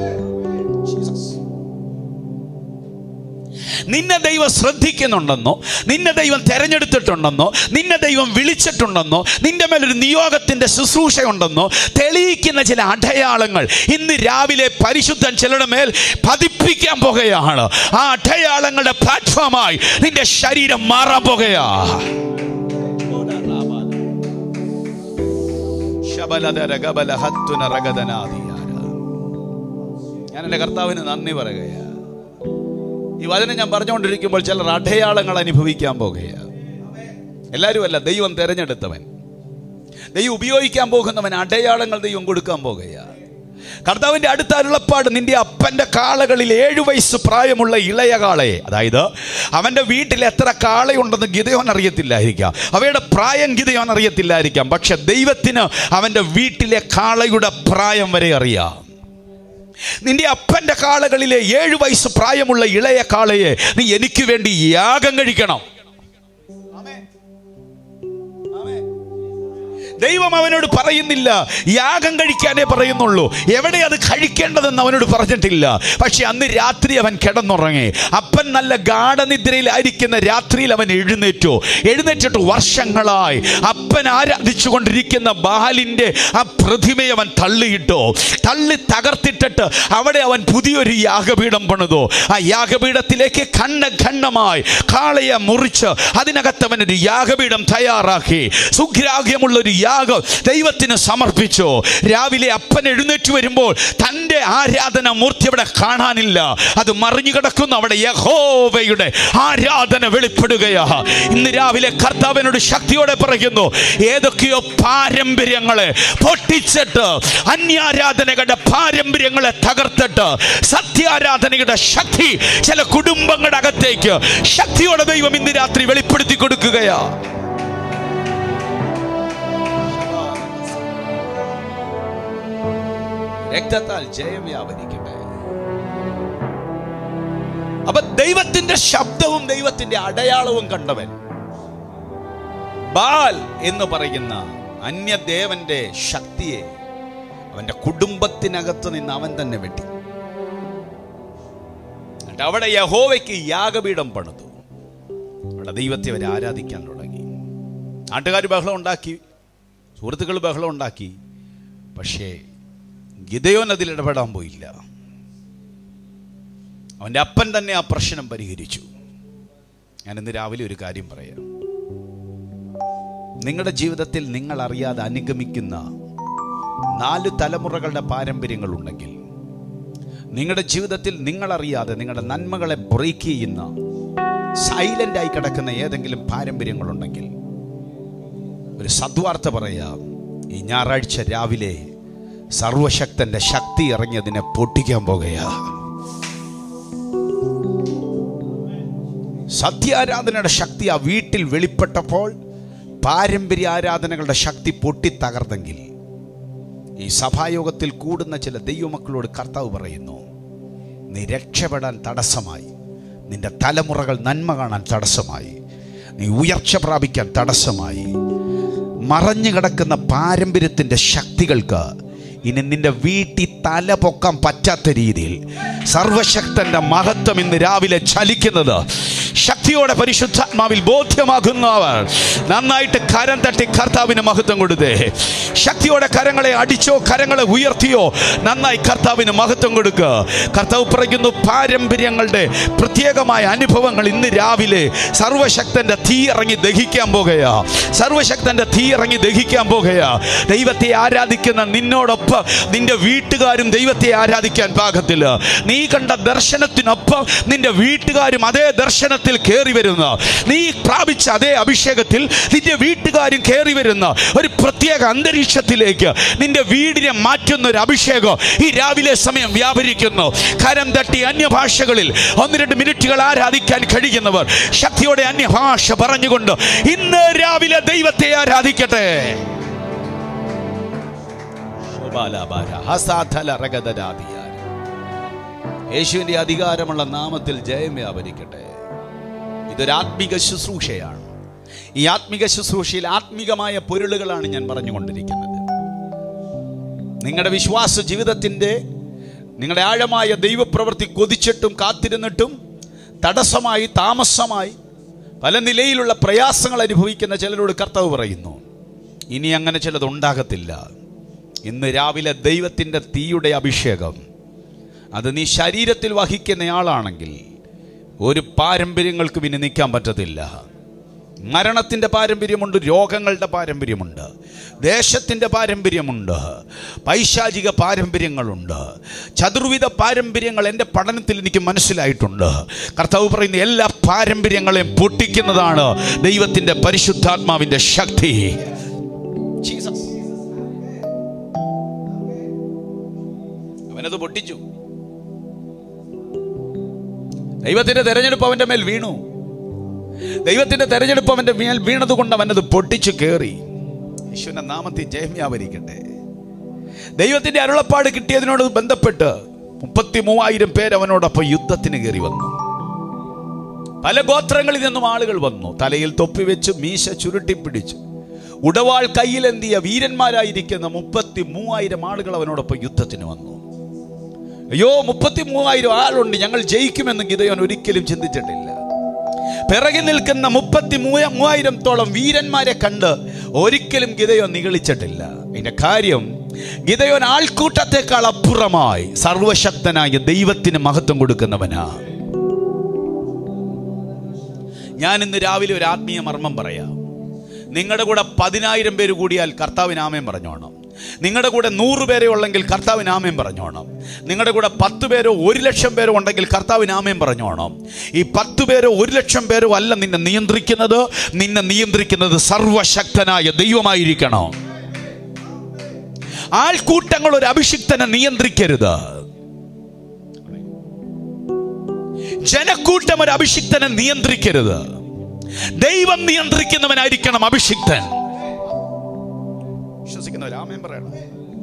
നിന്നെ ദൈവം ശ്രദ്ധിക്കുന്നുണ്ടെന്നോ നിന്നെ ദൈവം തെരഞ്ഞെടുത്തിട്ടുണ്ടെന്നോ നിന്നെ ദൈവം വിളിച്ചിട്ടുണ്ടെന്നോ നിന്റെ മേലൊരു നിയോഗത്തിന്റെ ശുശ്രൂഷ ഉണ്ടെന്നോ തെളിയിക്കുന്ന ചില അടയാളങ്ങൾ ഇന്ന് രാവിലെ പരിശുദ്ധൻ ചിലരുടെ മേൽ പതിപ്പിക്കാൻ പോകുകയാണ് ആ അടയാളങ്ങളുടെ പ്ലാറ്റ്ഫോമായി നിന്റെ ശരീരം മാറാൻ പോകുകയാ ശബലധര ഗബല ഹത്തുന റഗദനാദിയാര. ഞാൻ എൻ്റെ കർത്താവിന് നന്ദി പറയുകയാണ് ഈ വചനം ഞാൻ പറഞ്ഞുകൊണ്ടിരിക്കുമ്പോൾ ചിലർ അടയാളങ്ങൾ അനുഭവിക്കാൻ പോകുകയാണ് എല്ലാവരും അല്ല ദൈവം തെരഞ്ഞെടുത്തവൻ ദൈവം ഉപയോഗിക്കാൻ പോകുന്നവൻ അടയാളങ്ങൾ ദൈവം കൊടുക്കാൻ പോകുകയാണ് കർത്താവിന്റെ അടുത്ത അരുളപ്പാട് നിന്റെ അപ്പന്റെ കാളകളിൽ ഏഴു വയസ്സ് പ്രായമുള്ള ഇളയ കാളയെ അതായത് അവന്റെ വീട്ടിൽ എത്ര കാളയുണ്ടെന്ന് ഗിതയോൻ അറിയത്തില്ലായിരിക്കാം അവയുടെ പ്രായം ഗിതയോൻ അറിയത്തില്ലായിരിക്കാം പക്ഷെ ദൈവത്തിന് അവന്റെ വീട്ടിലെ കാളയുടെ പ്രായം വരെ അറിയാം നിന്റെ അപ്പന്റെ കാളകളിലെ ഏഴു വയസ്സ് പ്രായമുള്ള ഇളയ കാളയെ നീ എനിക്ക് വേണ്ടി യാഗം കഴിക്കണം ദൈവം അവനോട് പറയുന്നില്ല യാഗം കഴിക്കാനേ പറയുന്നുള്ളൂ എവിടെ അത് കഴിക്കേണ്ടതെന്ന് അവനോട് പറഞ്ഞിട്ടില്ല പക്ഷെ അന്ന് രാത്രി അവൻ കിടന്നുറങ്ങി അപ്പൻ നല്ല ഗാഠനിദ്രയിലായിരിക്കുന്ന രാത്രിയിൽ അവൻ എഴുന്നേറ്റു എഴുന്നേറ്റിട്ട് വർഷങ്ങളായി അപ്പൻ ആരാധിച്ചു കൊണ്ടിരിക്കുന്ന ബാലിന്റെ ആ പ്രതിമയെ അവൻ തള്ളിയിട്ടു തള്ളി തകർത്തിട്ടിട്ട് അവിടെ അവൻ പുതിയൊരു യാഗപീഠം പണിതു ആ യാഗപീഠത്തിലേക്ക് ഖണ്ഡ ഖണ്ഡമായി കാളയെ മുറിച്ച് അതിനകത്ത് അവൻ ഒരു യാഗപീഠം തയ്യാറാക്കി സുഗ്രാഹ്യമുള്ള ഒരു യാഗം ദൈവത്തിന് സമർപ്പിച്ചു രാവിലെ അപ്പൻ എഴുന്നേറ്റ് വരുമ്പോൾ തൻ്റെ ആരാധന മൂർത്തി അവിടെ കാണാനില്ല അത് മറിഞ്ഞു കിടക്കുന്നു അവിടെ യഹോവയുടെ ആരാധന വെളിപ്പെടുകയാ ഇന്ന് രാവിലെ കർത്താവിനോട് ശക്തിയോടെ പറയുന്നു ഏതൊക്കെയോ പാരമ്പര്യങ്ങളെ പൊട്ടിച്ചിട്ട് അന്യാരാധനകളുടെ പാരമ്പര്യങ്ങളെ തകർത്തിട്ട് സത്യാരാധനയുടെ ശക്തി ചില കുടുംബങ്ങളുടെ അകത്തേക്ക് ശക്തിയോടെ ദൈവം ഇന്ന് രാത്രി വെളിപ്പെടുത്തി കൊടുക്കുകയാ രക്തത്താൽ ജയം വ്യാപരിക്കട്ടെ അപ്പൊ ദൈവത്തിന്റെ ശബ്ദവും ദൈവത്തിന്റെ അടയാളവും കണ്ടവൻ ബാൽ എന്ന് പറയുന്ന അന്യദേവന്റെ ശക്തിയെ അവന്റെ കുടുംബത്തിനകത്ത് നിന്ന് അവൻ തന്നെ വെട്ടി എന്നിട്ട് അവിടെ യഹോവയ്ക്ക് യാഗപീഠം പണിതു അവിടെ ദൈവത്തെ അവർ ആരാധിക്കാൻ തുടങ്ങി നാട്ടുകാർ ബഹളം ഉണ്ടാക്കി സുഹൃത്തുക്കൾ ബഹളം ഉണ്ടാക്കി പക്ഷേ ഗിതയോൻ അതിൽ ഇടപെടാൻ പോയില്ല അവൻ്റെ അപ്പൻ തന്നെ ആ പ്രശ്നം പരിഹരിച്ചു ഞാൻ ഇന്ന് രാവിലെ ഒരു കാര്യം പറയാം നിങ്ങളുടെ ജീവിതത്തിൽ നിങ്ങൾ അറിയാതെ അനുഗമിക്കുന്ന നാല് തലമുറകളുടെ പാരമ്പര്യങ്ങളുണ്ടെങ്കിൽ നിങ്ങളുടെ ജീവിതത്തിൽ നിങ്ങളറിയാതെ നിങ്ങളുടെ നന്മകളെ ബ്രേക്ക് ചെയ്യുന്ന സൈലന്റ് ആയി കിടക്കുന്ന ഏതെങ്കിലും പാരമ്പര്യങ്ങളുണ്ടെങ്കിൽ ഒരു സദ്വാർത്ത പറയാം ഈ ഞായറാഴ്ച രാവിലെ സർവശക്തന്റെ ശക്തി ഇറങ്ങി അതിനെ പൊട്ടിക്കാൻ പോകുകയാ സത്യാരാധനയുടെ ശക്തി ആ വീട്ടിൽ വെളിപ്പെട്ടപ്പോൾ പാരമ്പര്യ ആരാധനകളുടെ ശക്തി പൊട്ടി തകർന്നെങ്കിൽ ഈ സഭായോഗത്തിൽ കൂടുന്ന ചില ദൈവമക്കളോട് കർത്താവ് പറയുന്നു നീ രക്ഷപ്പെടാൻ തടസ്സമായി നിന്റെ തലമുറകൾ നന്മ കാണാൻ തടസ്സമായി നീ ഉയർച്ച പ്രാപിക്കാൻ തടസ്സമായി മറഞ്ഞു കിടക്കുന്ന പാരമ്പര്യത്തിൻ്റെ ശക്തികൾക്ക് ഇനി നിന്റെ വീട്ടിൽ തല പൊക്കാൻ പറ്റാത്ത രീതിയിൽ സർവശക്തന്റെ മഹത്വം ഇന്ന് രാവിലെ ചലിക്കുന്നത് ശക്തിയോടെ പരിശുദ്ധാത്മാവിൽ ബോധ്യമാകുന്നവർ നന്നായിട്ട് കരം തട്ടി കർത്താവിന് മഹത്വം കൊടുത്തേ ശക്തിയോടെ കരങ്ങളെ അടിച്ചോ കരങ്ങളെ ഉയർത്തിയോ നന്നായി കർത്താവിന് മഹത്വം കൊടുക്കുക കർത്താവ് പറയുന്നു പാരമ്പര്യങ്ങളുടെ പ്രത്യേകമായ അനുഭവങ്ങൾ ഇന്ന് രാവിലെ സർവശക്തന്റെ തീ ഇറങ്ങി ദഹിക്കാൻ പോകുകയാ സർവശക്തന്റെ തീ ഇറങ്ങി ദഹിക്കാൻ പോകുകയാ ദൈവത്തെ ആരാധിക്കുന്ന നിന്നോടൊപ്പം നിന്റെ വീട്ടുകാരും ദൈവത്തെ ആരാധിക്കാൻ പാകത്തില്ല നീ കണ്ട ദർശനത്തിനൊപ്പം നിന്റെ വീട്ടുകാരും അതേ ദർശനത്തിൽ കയറി വരുന്ന നീ പ്രാപിച്ച അതേ അഭിഷേകത്തിൽ നിന്റെ വീട്ടുകാരും കയറി വരുന്ന ഒരു പ്രത്യേക അന്തരീക്ഷത്തിലേക്ക് നിന്റെ വീടിനെ മാറ്റുന്ന ഒരു അഭിഷേകം ഈ രാവിലെ സമയം വ്യാപരിക്കുന്നു കരം തട്ടി അന്യഭാഷകളിൽ ഒന്ന് രണ്ട് മിനിറ്റുകൾ ആരാധിക്കാൻ കഴിയുന്നവർ ശക്തിയോടെ അന്യഭാഷ പറഞ്ഞുകൊണ്ട് ഇന്ന് രാവിലെ ദൈവത്തെ ആരാധിക്കട്ടെ യേശുവിന്റെ അധികാരമുള്ള നാമത്തിൽ ജയം വ്യാപരിക്കട്ടെ ഇതൊരു ആത്മിക ശുശ്രൂഷയാണ് ഈ ആത്മിക ശുശ്രൂഷയിൽ ആത്മികമായ പൊരുളുകളാണ് ഞാൻ പറഞ്ഞുകൊണ്ടിരിക്കുന്നത് നിങ്ങളുടെ വിശ്വാസ ജീവിതത്തിൻ്റെ നിങ്ങളുടെ ആഴമായ ദൈവപ്രവൃത്തി കൊതിച്ചിട്ടും കാത്തിരുന്നിട്ടും തടസ്സമായി താമസമായി പല നിലയിലുള്ള പ്രയാസങ്ങൾ അനുഭവിക്കുന്ന ചിലരോട് കർത്താവ് പറയുന്നു ഇനി അങ്ങനെ ചിലത് ഉണ്ടാകത്തില്ല ഇന്ന് രാവിലെ ദൈവത്തിൻ്റെ തീയുടെ അഭിഷേകം അത് നീ ശരീരത്തിൽ വഹിക്കുന്നയാളാണെങ്കിൽ ഒരു പാരമ്പര്യങ്ങൾക്കും ഇനി നിൽക്കാൻ പറ്റത്തില്ല മരണത്തിൻ്റെ പാരമ്പര്യമുണ്ട് രോഗങ്ങളുടെ പാരമ്പര്യമുണ്ട് ദേശത്തിൻ്റെ പാരമ്പര്യമുണ്ട് പൈശാചിക പാരമ്പര്യങ്ങളുണ്ട് ചതുർവിധ പാരമ്പര്യങ്ങൾ എൻ്റെ പഠനത്തിൽ എനിക്ക് മനസ്സിലായിട്ടുണ്ട് കർത്താവ് പറയുന്ന എല്ലാ പാരമ്പര്യങ്ങളെയും പൊട്ടിക്കുന്നതാണ് ദൈവത്തിൻ്റെ പരിശുദ്ധാത്മാവിൻ്റെ ശക്തി ജീസസ് അവനത് പൊട്ടിച്ചു ദൈവത്തിന്റെ തെരഞ്ഞെടുപ്പ് അവന്റെ മേൽ വീണു ദൈവത്തിന്റെ തെരഞ്ഞെടുപ്പ് അവന്റെ മേൽ വീണത് കൊണ്ട് അവനത് പൊട്ടിച്ചു കയറി യേശുവിന്റെ നാമത്തിൽ ജയം വ്യാപരിക്കട്ടെ ദൈവത്തിന്റെ അരുളപ്പാട് കിട്ടിയതിനോട് ബന്ധപ്പെട്ട് മുപ്പത്തി മൂവായിരം പേര് അവനോടൊപ്പം യുദ്ധത്തിന് കയറി വന്നു പല ഗോത്രങ്ങളിൽ നിന്നും ആളുകൾ വന്നു തലയിൽ തൊപ്പി വെച്ച് മീശ ചുരുട്ടിപ്പിടിച്ചു ഉടവാൾ കയ്യിലെന്തിയ വീരന്മാരായിരിക്കുന്ന മുപ്പത്തി മൂവായിരം ആളുകൾ അവനോടൊപ്പം യുദ്ധത്തിന് വന്നു അയ്യോ മുപ്പത്തി മൂവായിരം ആളുണ്ട് ഞങ്ങൾ ജയിക്കുമെന്ന് ഗിതയോൻ ഒരിക്കലും ചിന്തിച്ചിട്ടില്ല പിറകിൽ നിൽക്കുന്ന മുപ്പത്തി മൂവ മൂവായിരത്തോളം വീരന്മാരെ കണ്ട് ഒരിക്കലും ഗിതയോൻ നിഗളിച്ചിട്ടില്ല അതിന്റെ കാര്യം ഗിതയോൻ ആൾക്കൂട്ടത്തെക്കാൾ അപ്പുറമായി സർവശക്തനായ ദൈവത്തിന് മഹത്വം കൊടുക്കുന്നവനാ ഞാൻ ഇന്ന് രാവിലെ ഒരു ആത്മീയ മർമ്മം പറയാം നിങ്ങളുടെ കൂടെ പതിനായിരം പേര് കൂടിയാൽ കർത്താവിന് ആമയം പറഞ്ഞോണം നിങ്ങളുടെ കൂടെ നൂറ് പേരെ ഉള്ളെങ്കിൽ കർത്താവിന് ആമയം പറഞ്ഞോണം നിങ്ങളുടെ കൂടെ പത്ത് പേരോ ഒരു ലക്ഷം പേരോ ഉണ്ടെങ്കിൽ കർത്താവിന് ആമയം പറഞ്ഞോണം ഈ പത്ത് പേരോ ഒരു ലക്ഷം പേരോ അല്ല നിന്നെ നിയന്ത്രിക്കുന്നത് നിന്നെ നിയന്ത്രിക്കുന്നത് സർവശക്തനായ ദൈവമായിരിക്കണം ആൾക്കൂട്ടങ്ങൾ ഒരു അഭിഷിക്തനെ നിയന്ത്രിക്കരുത് ജനക്കൂട്ടം ഒരു അഭിഷിക്തനെ നിയന്ത്രിക്കരുത് ദൈവം നിയന്ത്രിക്കുന്നവനായിരിക്കണം അഭിഷിക്തൻ വിശ്വസിക്കുന്നവർ ആമേൻ പറയണം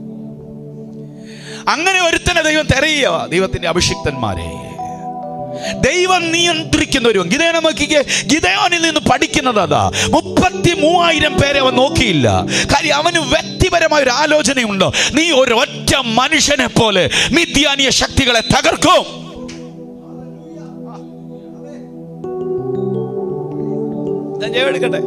അങ്ങനെ ഒരുത്തനെ ദൈവം തെരയുക ദൈവത്തിന്റെ അഭിഷിക്തന്മാരെ ദൈവം നിയന്ത്രിക്കുന്നവരും ഗിതേനെ നോക്കിക്കേ ഗിതയോനിൽ നിന്ന് പഠിക്കുന്നത് അതാ മുപ്പത്തി മൂവായിരം പേരെ അവൻ നോക്കിയില്ല കാര്യം അവന് വ്യക്തിപരമായ ഒരു ആലോചനയുണ്ട് നീ ഒരൊറ്റ മനുഷ്യനെ പോലെ മിഥ്യാനീയ ശക്തികളെ തകർക്കും ഞാൻ ജയം എടുക്കട്ടെ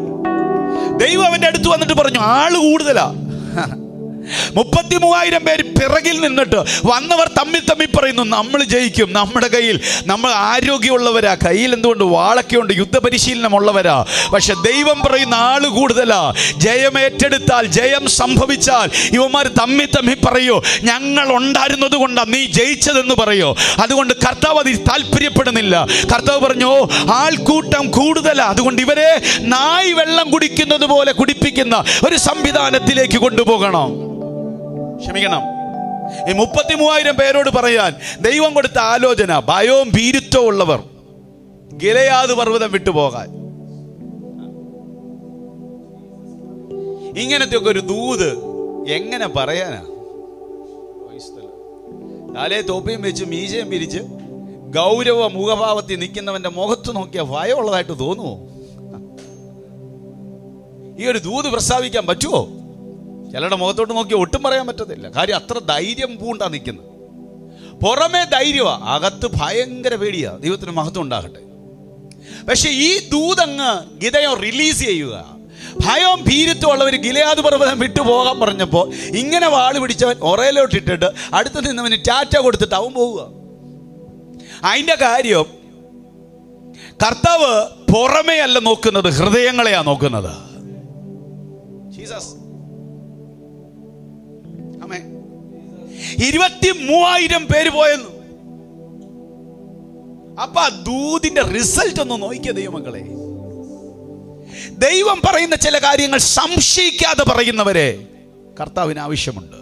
ദൈവം അവന്റെ അടുത്ത് വന്നിട്ട് പറഞ്ഞു ആള് കൂടുതലാ മുപ്പത്തി മൂവായിരം പേര് പിറകിൽ നിന്നിട്ട് വന്നവർ തമ്മിൽ തമ്മിൽ പറയുന്നു നമ്മൾ ജയിക്കും നമ്മുടെ കയ്യിൽ നമ്മൾ ആരോഗ്യമുള്ളവരാ കയ്യിൽ എന്തുകൊണ്ട് വാളൊക്കെ ഉണ്ട് യുദ്ധപരിശീലനമുള്ളവരാ പക്ഷെ ദൈവം പറയുന്ന ആള് കൂടുതലാ ജയം ഏറ്റെടുത്താൽ ജയം സംഭവിച്ചാൽ ഇവന്മാർ തമ്മിൽ തമ്മിൽ പറയോ ഞങ്ങൾ ഉണ്ടായിരുന്നത് കൊണ്ടാണ് നീ ജയിച്ചതെന്ന് പറയോ അതുകൊണ്ട് കർത്താവ് അതിൽ താല്പര്യപ്പെടുന്നില്ല കർത്താവ് പറഞ്ഞു "ഓ, ആൾക്കൂട്ടം കൂടുതലാ അതുകൊണ്ട് ഇവരെ നായ് വെള്ളം കുടിക്കുന്നത് പോലെ കുടിപ്പിക്കുന്ന ഒരു സംവിധാനത്തിലേക്ക് കൊണ്ടുപോകണം ക്ഷമിക്കണം ഈ മുപ്പത്തി മൂവായിരം പേരോട് പറയാൻ ദൈവം കൊടുത്ത ആലോചന ഭയവും ഭീരുത്വവും ഉള്ളവർ ഗിലയാത് പർവ്വതം വിട്ടുപോകാൻ ഇങ്ങനത്തെ ഒക്കെ ഒരു ദൂത് എങ്ങനെ പറയാനാ കാലേ തോപ്പയും വെച്ച് മീശയും പിരിച്ച് ഗൗരവ മുഖഭാവത്തിൽ നിൽക്കുന്നവന്റെ മുഖത്ത് നോക്കിയ ഭയമുള്ളതായിട്ട് തോന്നുമോ ഈ ഒരു ദൂത് പ്രസ്താവിക്കാൻ പറ്റുമോ ചിലരുടെ മുഖത്തോട്ട് നോക്കി ഒട്ടും പറയാൻ പറ്റത്തില്ല കാര്യം അത്ര ധൈര്യം പൂണ്ടാ നിൽക്കുന്നത് പുറമേ ധൈര്യമാ അകത്ത് ഭയങ്കര പേടിയാ ദൈവത്തിന് മഹത്വം ഉണ്ടാകട്ടെ പക്ഷെ ഈ ദൂതങ്ങ് ഗിതയം റിലീസ് ചെയ്യുക ഭയവും ഭീരുത്വം ഉള്ളവർ ഗിലയാത് പർവ്വതം വിട്ടു പോകാൻ പറഞ്ഞപ്പോൾ ഇങ്ങനെ വാള് പിടിച്ചവൻ ഒറയിലോട്ട് ഇട്ടിട്ട് അടുത്ത് നിന്നവന് ടാറ്റ കൊടുത്തിട്ട് അവൻ പോവുക അതിന്റെ കാര്യം കർത്താവ് പുറമേ അല്ല നോക്കുന്നത് ഹൃദയങ്ങളെയാ നോക്കുന്നത് ജീസസ് ആമേൻ. ഇരുപത്തി മൂവായിരം പേര് പോയെന്നു അപ്പൊ ആ ദൂതിന്റെ റിസൾട്ട് ഒന്ന് നോക്കിയ ദൈവമക്കളെ ദൈവം പറയുന്ന ചില കാര്യങ്ങൾ സംശയിക്കാതെ പറയുന്നവരെ കർത്താവിന് ആവശ്യമുണ്ട്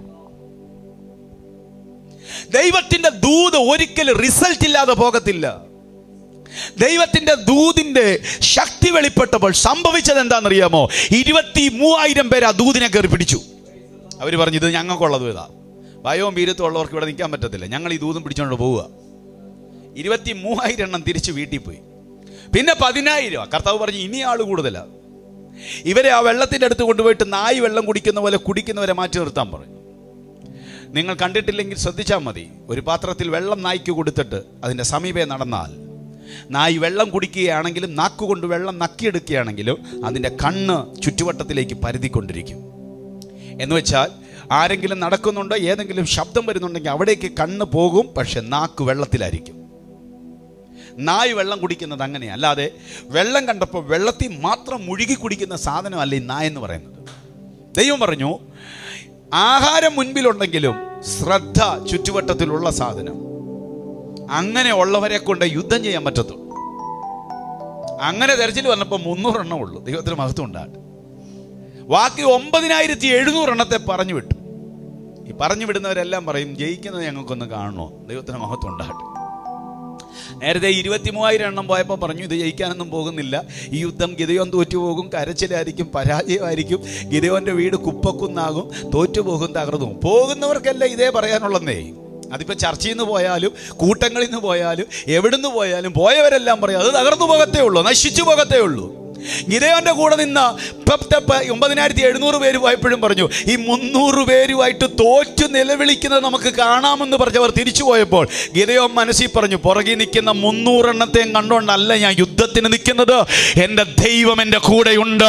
ദൈവത്തിന്റെ ദൂത് ഒരിക്കലും റിസൾട്ട് ഇല്ലാതെ പോകത്തില്ല ദൈവത്തിന്റെ ദൂതിന്റെ ശക്തി വെളിപ്പെട്ടപ്പോൾ സംഭവിച്ചത് എന്താണെന്നറിയാമോ ഇരുപത്തി മൂവായിരം പേര് ആ ദൂതിനെ കയറി പിടിച്ചു അവർ പറഞ്ഞു ഇത് ഞങ്ങൾക്കുള്ളത് ഇതാ ഭയവും വീരത്വം ഉള്ളവർക്ക് ഇവിടെ നിൽക്കാൻ പറ്റത്തില്ല ഞങ്ങൾ ഈ ദൂതും പിടിച്ചുകൊണ്ട് പോവുക ഇരുപത്തി മൂവായിരം എണ്ണം തിരിച്ച് വീട്ടിൽ പോയി പിന്നെ പതിനായിരം കർത്താവ് പറഞ്ഞു ഇനി ആൾ കൂടുതലാ ഇവരെ ആ വെള്ളത്തിൻ്റെ അടുത്ത് കൊണ്ടുപോയിട്ട് നായി വെള്ളം കുടിക്കുന്ന പോലെ കുടിക്കുന്നവരെ മാറ്റി നിർത്താൻ പറഞ്ഞു നിങ്ങൾ കണ്ടിട്ടില്ലെങ്കിൽ ശ്രദ്ധിച്ചാൽ മതി ഒരു പാത്രത്തിൽ വെള്ളം നായ്ക്ക് കൊടുത്തിട്ട് അതിൻ്റെ സമീപേ നടന്നാൽ നായി വെള്ളം കുടിക്കുകയാണെങ്കിലും നാക്കുകൊണ്ട് വെള്ളം നക്കിയെടുക്കുകയാണെങ്കിലും അതിൻ്റെ കണ്ണ് ചുറ്റുവട്ടത്തിലേക്ക് പരുതിക്കൊണ്ടിരിക്കും എന്ന് വെച്ചാൽ ആരെങ്കിലും നടക്കുന്നുണ്ടോ ഏതെങ്കിലും ശബ്ദം വരുന്നുണ്ടെങ്കിൽ അവിടേക്ക് കണ്ണ് പോകും പക്ഷെ നാക്ക് വെള്ളത്തിലായിരിക്കും നായ് വെള്ളം കുടിക്കുന്നത് അങ്ങനെയാ അല്ലാതെ വെള്ളം കണ്ടപ്പോൾ വെള്ളത്തിൽ മാത്രം മുഴുകി കുടിക്കുന്ന സാധനമല്ല ഈ നായ എന്ന് പറയുന്നത് ദൈവം പറഞ്ഞു ആഹാരം മുൻപിലുണ്ടെങ്കിലും ശ്രദ്ധ ചുറ്റുവട്ടത്തിലുള്ള സാധനം അങ്ങനെ ഉള്ളവരെ കൊണ്ട് യുദ്ധം ചെയ്യാൻ പറ്റത്തുള്ളൂ അങ്ങനെ തെരച്ചിൽ വന്നപ്പോൾ മുന്നൂറെണ്ണം ഉള്ളൂ ദൈവത്തിന് മഹത്വം ഉണ്ടാകട്ടെ ബാക്കി ഒമ്പതിനായിരത്തി എഴുന്നൂറ് എണ്ണത്തെ പറഞ്ഞു വിട്ടു ഈ പറഞ്ഞു വിടുന്നവരെല്ലാം പറയും ജയിക്കുന്നത് ഞങ്ങൾക്കൊന്ന് കാണണോ ദൈവത്തിന് മഹത്വം ഉണ്ടാകട്ടെ നേരത്തെ ഇരുപത്തി മൂവായിരം എണ്ണം പോയപ്പോൾ പറഞ്ഞു ഇത് ജയിക്കാനൊന്നും പോകുന്നില്ല ഈ യുദ്ധം ഗിതയോൻ തോറ്റുപോകും കരച്ചിലായിരിക്കും പരാജയമായിരിക്കും ഗിതയോന്റെ വീട് കുപ്പക്കുന്നാകും തോറ്റുപോകും തകർന്നു പോകുന്നവർക്കെല്ലാം ഇതേ പറയാനുള്ളന്നേ അതിപ്പോ ചർച്ചയിൽ നിന്ന് പോയാലും കൂട്ടങ്ങളിൽ നിന്ന് പോയാലും എവിടുന്ന് പോയാലും പോയവരെല്ലാം പറയും അത് തകർന്നു പോകത്തേ ഉള്ളൂ നശിച്ചു പോകത്തേ ഉള്ളൂ ഗിതയോന്റെ കൂടെ നിന്ന ഒമ്പതിനായിരത്തി എഴുന്നൂറ് പേര് പോയപ്പോഴും പറഞ്ഞു ഈ മുന്നൂറ് പേരുമായിട്ട് തോറ്റു നിലവിളിക്കുന്നത് നമുക്ക് കാണാമെന്ന് പറഞ്ഞവർ തിരിച്ചു പോയപ്പോൾ ഗിതയോൻ മനസ്സിൽ പറഞ്ഞു പുറകിൽ നിൽക്കുന്ന മുന്നൂറെണ്ണത്തെയും കണ്ടുകൊണ്ടല്ല ഞാൻ യുദ്ധത്തിന് നിൽക്കുന്നത് എൻ്റെ ദൈവം എൻ്റെ കൂടെയുണ്ട്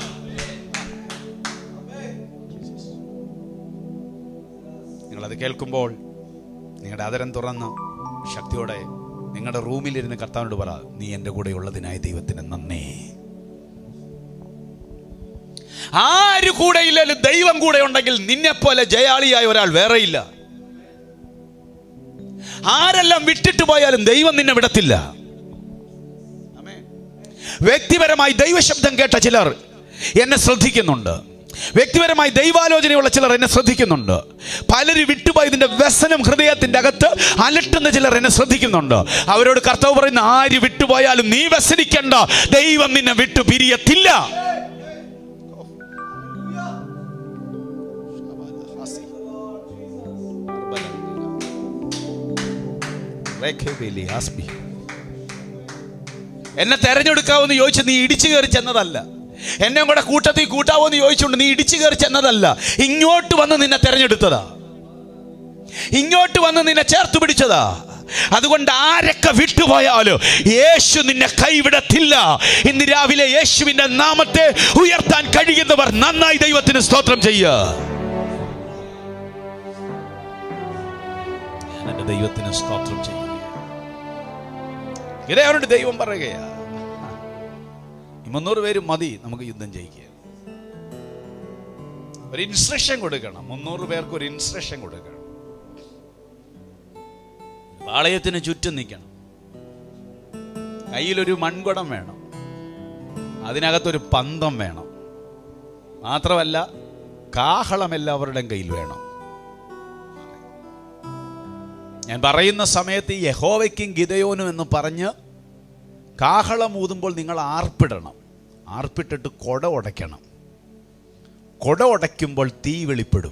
നിങ്ങളത് കേൾക്കുമ്പോൾ നിങ്ങളുടെ അതരം തുറന്ന് ശക്തിയോടെ നിങ്ങളുടെ റൂമിലിരുന്ന് കർത്താവിനോട് പറ നീ എൻ്റെ കൂടെ ഉള്ളതിനായി ദൈവത്തിന് നന്ദി ആര് കൂടെ ഇല്ലെങ്കിലും ദൈവം കൂടെ ഉണ്ടെങ്കിൽ നിന്നെ പോലെ ജയാളിയായ ഒരാൾ വേറെയില്ല ആരെല്ലാം വിട്ടിട്ട് പോയാലും ദൈവം നിന്നെ വിടത്തില്ല വ്യക്തിപരമായി ദൈവശബ്ദം കേട്ട ചിലർ എന്നെ ശ്രദ്ധിക്കുന്നുണ്ട് വ്യക്തിപരമായി ദൈവാലോചനയുള്ള ചിലർ എന്നെ ശ്രദ്ധിക്കുന്നുണ്ട് പലരും വിട്ടുപോയതിന്റെ വ്യസനം ഹൃദയത്തിന്റെ അകത്ത് അലട്ടുന്ന ചിലർ എന്നെ ശ്രദ്ധിക്കുന്നുണ്ട് അവരോട് കർത്താവ് പറയുന്ന ആര് വിട്ടുപോയാലും നീ വ്യസനിക്കണ്ട ദൈവം നിന്നെ വിട്ടു പിരിയത്തില്ല എന്നെ തെരഞ്ഞെടുക്കാവെന്ന് ചോദിച്ച് നീ ഇടിച്ചു കയറി ചെന്നതല്ല എന്നെ കൂടെ കൂട്ടത്തിൽ കൂട്ടാവോ എന്ന് ചോദിച്ചുകൊണ്ട് നീ ഇടിച്ചു കയറി ചെന്നതല്ല ഇങ്ങോട്ട് വന്ന് നിന്നെ തെരഞ്ഞെടുത്തതാ ഇങ്ങോട്ട് വന്ന് നിന്നെ ചേർത്ത് പിടിച്ചതാ അതുകൊണ്ട് ആരൊക്കെ വിട്ടുപോയാലോ യേശു നിന്നെ കൈവിടത്തില്ല ഇന്ന് രാവിലെ യേശുവിന്റെ നാമത്തെ ഉയർത്താൻ കഴിയുന്നവർ നന്നായി ദൈവത്തിന് സ്തോത്രം ചെയ്യുക ദൈവത്തിന് സ്തോത്രം ചെയ്യുകയാണ് ഗിതയോനോട് ദൈവം പറയുകയാ ഈ മുന്നൂറ് പേര് മതി നമുക്ക് യുദ്ധം ജയിക്കുക ഒരു ഇൻസ്ട്രക്ഷൻ കൊടുക്കണം മുന്നൂറ് പേർക്ക് ഒരു ഇൻസ്ട്രക്ഷൻ കൊടുക്കണം പാളയത്തിന് ചുറ്റും നിൽക്കണം കയ്യിലൊരു മൺകുടം വേണം അതിനകത്തൊരു പന്തം വേണം മാത്രമല്ല കാഹളം എല്ലാവരുടെയും കയ്യിൽ വേണം ഞാൻ പറയുന്ന സമയത്ത് ഈ യഹോവയ്ക്കും ഗിതയോനും എന്ന് പറഞ്ഞ് കാഹളം ഊതുമ്പോൾ നിങ്ങൾ ആർപ്പിടണം ആർപ്പിട്ടിട്ട് കൊട ഉടയ്ക്കണം കൊട ഉടയ്ക്കുമ്പോൾ തീ വെളിപ്പെടും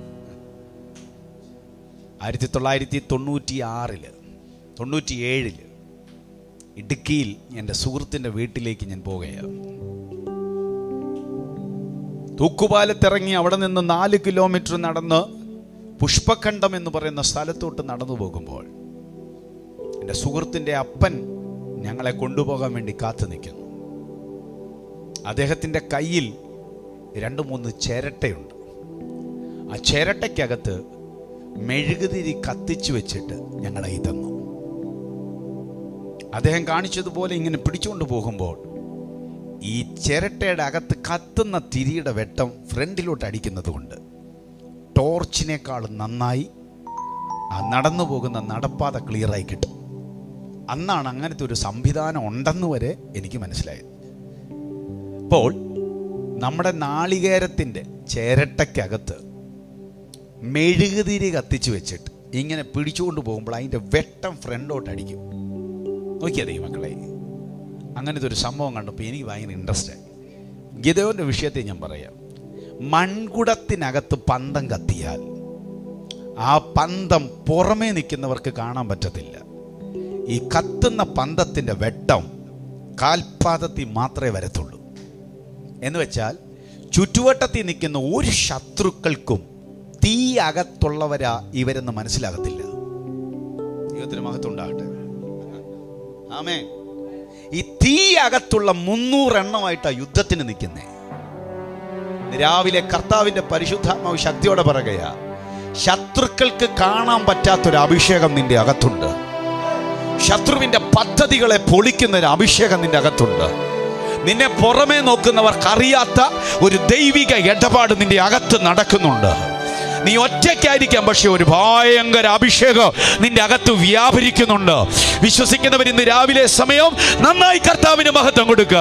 ആയിരത്തി തൊള്ളായിരത്തി തൊണ്ണൂറ്റി ആറില് തൊണ്ണൂറ്റി ഏഴില് ഇടുക്കിയിൽ എൻ്റെ സുഹൃത്തിൻ്റെ വീട്ടിലേക്ക് ഞാൻ പോവുകയാണ് തൂക്കുപാലത്തിറങ്ങി അവിടെ നിന്ന് നാല് കിലോമീറ്റർ നടന്ന് പുഷ്പഖണ്ഡം എന്ന് പറയുന്ന സ്ഥലത്തോട്ട് നടന്നു പോകുമ്പോൾ എൻ്റെ സുഹൃത്തിൻ്റെ അപ്പൻ ഞങ്ങളെ കൊണ്ടുപോകാൻ വേണ്ടി കാത്തു നിൽക്കുന്നു അദ്ദേഹത്തിൻ്റെ കയ്യിൽ രണ്ട് മൂന്ന് ചിരട്ടയുണ്ട് ആ ചിരട്ടയ്ക്കകത്ത് മെഴുകുതിരി കത്തിച്ചു വെച്ചിട്ട് ഞങ്ങളെ ഈ തന്നു അദ്ദേഹം കാണിച്ചതുപോലെ ഇങ്ങനെ പിടിച്ചുകൊണ്ട് പോകുമ്പോൾ ഈ ചിരട്ടയുടെ അകത്ത് കത്തുന്ന തിരിയുടെ വെട്ടം ഫ്രണ്ടിലോട്ട് അടിക്കുന്നത് കൊണ്ട് ടോർച്ചിനേക്കാൾ നന്നായി ആ നടന്നു പോകുന്ന നടപ്പാത ക്ലിയറായി കിട്ടും അന്നാണ് അങ്ങനത്തെ ഒരു സംവിധാനം ഉണ്ടെന്ന് വരെ എനിക്ക് മനസ്സിലായത് അപ്പോൾ നമ്മുടെ നാളികേരത്തിൻ്റെ ചിരട്ടയ്ക്കകത്ത് മെഴുകുതിരി കത്തിച്ച് വെച്ചിട്ട് ഇങ്ങനെ പിടിച്ചുകൊണ്ട് പോകുമ്പോൾ അതിൻ്റെ വെട്ടം ഫ്രണ്ടോട്ട് അടിക്കും നോക്കിയതേ മക്കളെ അങ്ങനത്തെ ഒരു സംഭവം കണ്ടപ്പോൾ എനിക്ക് ഭയങ്കര ഇൻട്രസ്റ്റ് ആയി ഗിതയോൻ്റെ വിഷയത്തെ ഞാൻ പറയാം മൺകുടത്തിനകത്ത് പന്തം കത്തിയാൽ ആ പന്തം പുറമേ നിൽക്കുന്നവർക്ക് കാണാൻ പറ്റത്തില്ല ഈ കത്തുന്ന പന്തത്തിൻ്റെ വെട്ടം കാൽപാദത്തിൽ മാത്രമേ വരത്തുള്ളൂ എന്ന് വെച്ചാൽ ചുറ്റുവട്ടത്തിൽ നിൽക്കുന്ന ഒരു ശത്രുക്കൾക്കും തീ അകത്തുള്ളവരാ ഇവരെന്ന് മനസ്സിലാകത്തില്ല ദൈവത്തിന് മഹത്വം ഉണ്ടാകട്ടെ ആമേ ഈ തീ അകത്തുള്ള മുന്നൂറെണ്ണമായിട്ടാ യുദ്ധത്തിന് നിൽക്കുന്നേ രാവിലെ കർത്താവിന്റെ പരിശുദ്ധാത്മാവ് ശക്തിയോടെ പറയുകയാ ശത്രുക്കൾക്ക് കാണാൻ പറ്റാത്തൊരു അഭിഷേകം നിന്റെ അകത്തുണ്ട് ശത്രുവിന്റെ പദ്ധതികളെ പൊളിക്കുന്ന ഒരു അഭിഷേകം നിന്റെ അകത്തുണ്ട് നിന്നെ പുറമേ നോക്കുന്നവർക്കറിയാത്ത ഒരു ദൈവിക ഇടപാട് നിന്റെ അകത്ത് നടക്കുന്നുണ്ട് നീ ഒറ്റയ്ക്കായിരിക്കാം പക്ഷെ ഒരു ഭയങ്കര അഭിഷേകം നിന്റെ അകത്ത് വ്യാപരിക്കുന്നുണ്ട് വിശ്വസിക്കുന്നവർ ഇന്ന് രാവിലെ സമയം നന്നായി കർത്താവിന് മഹത്വം കൊടുക്കുക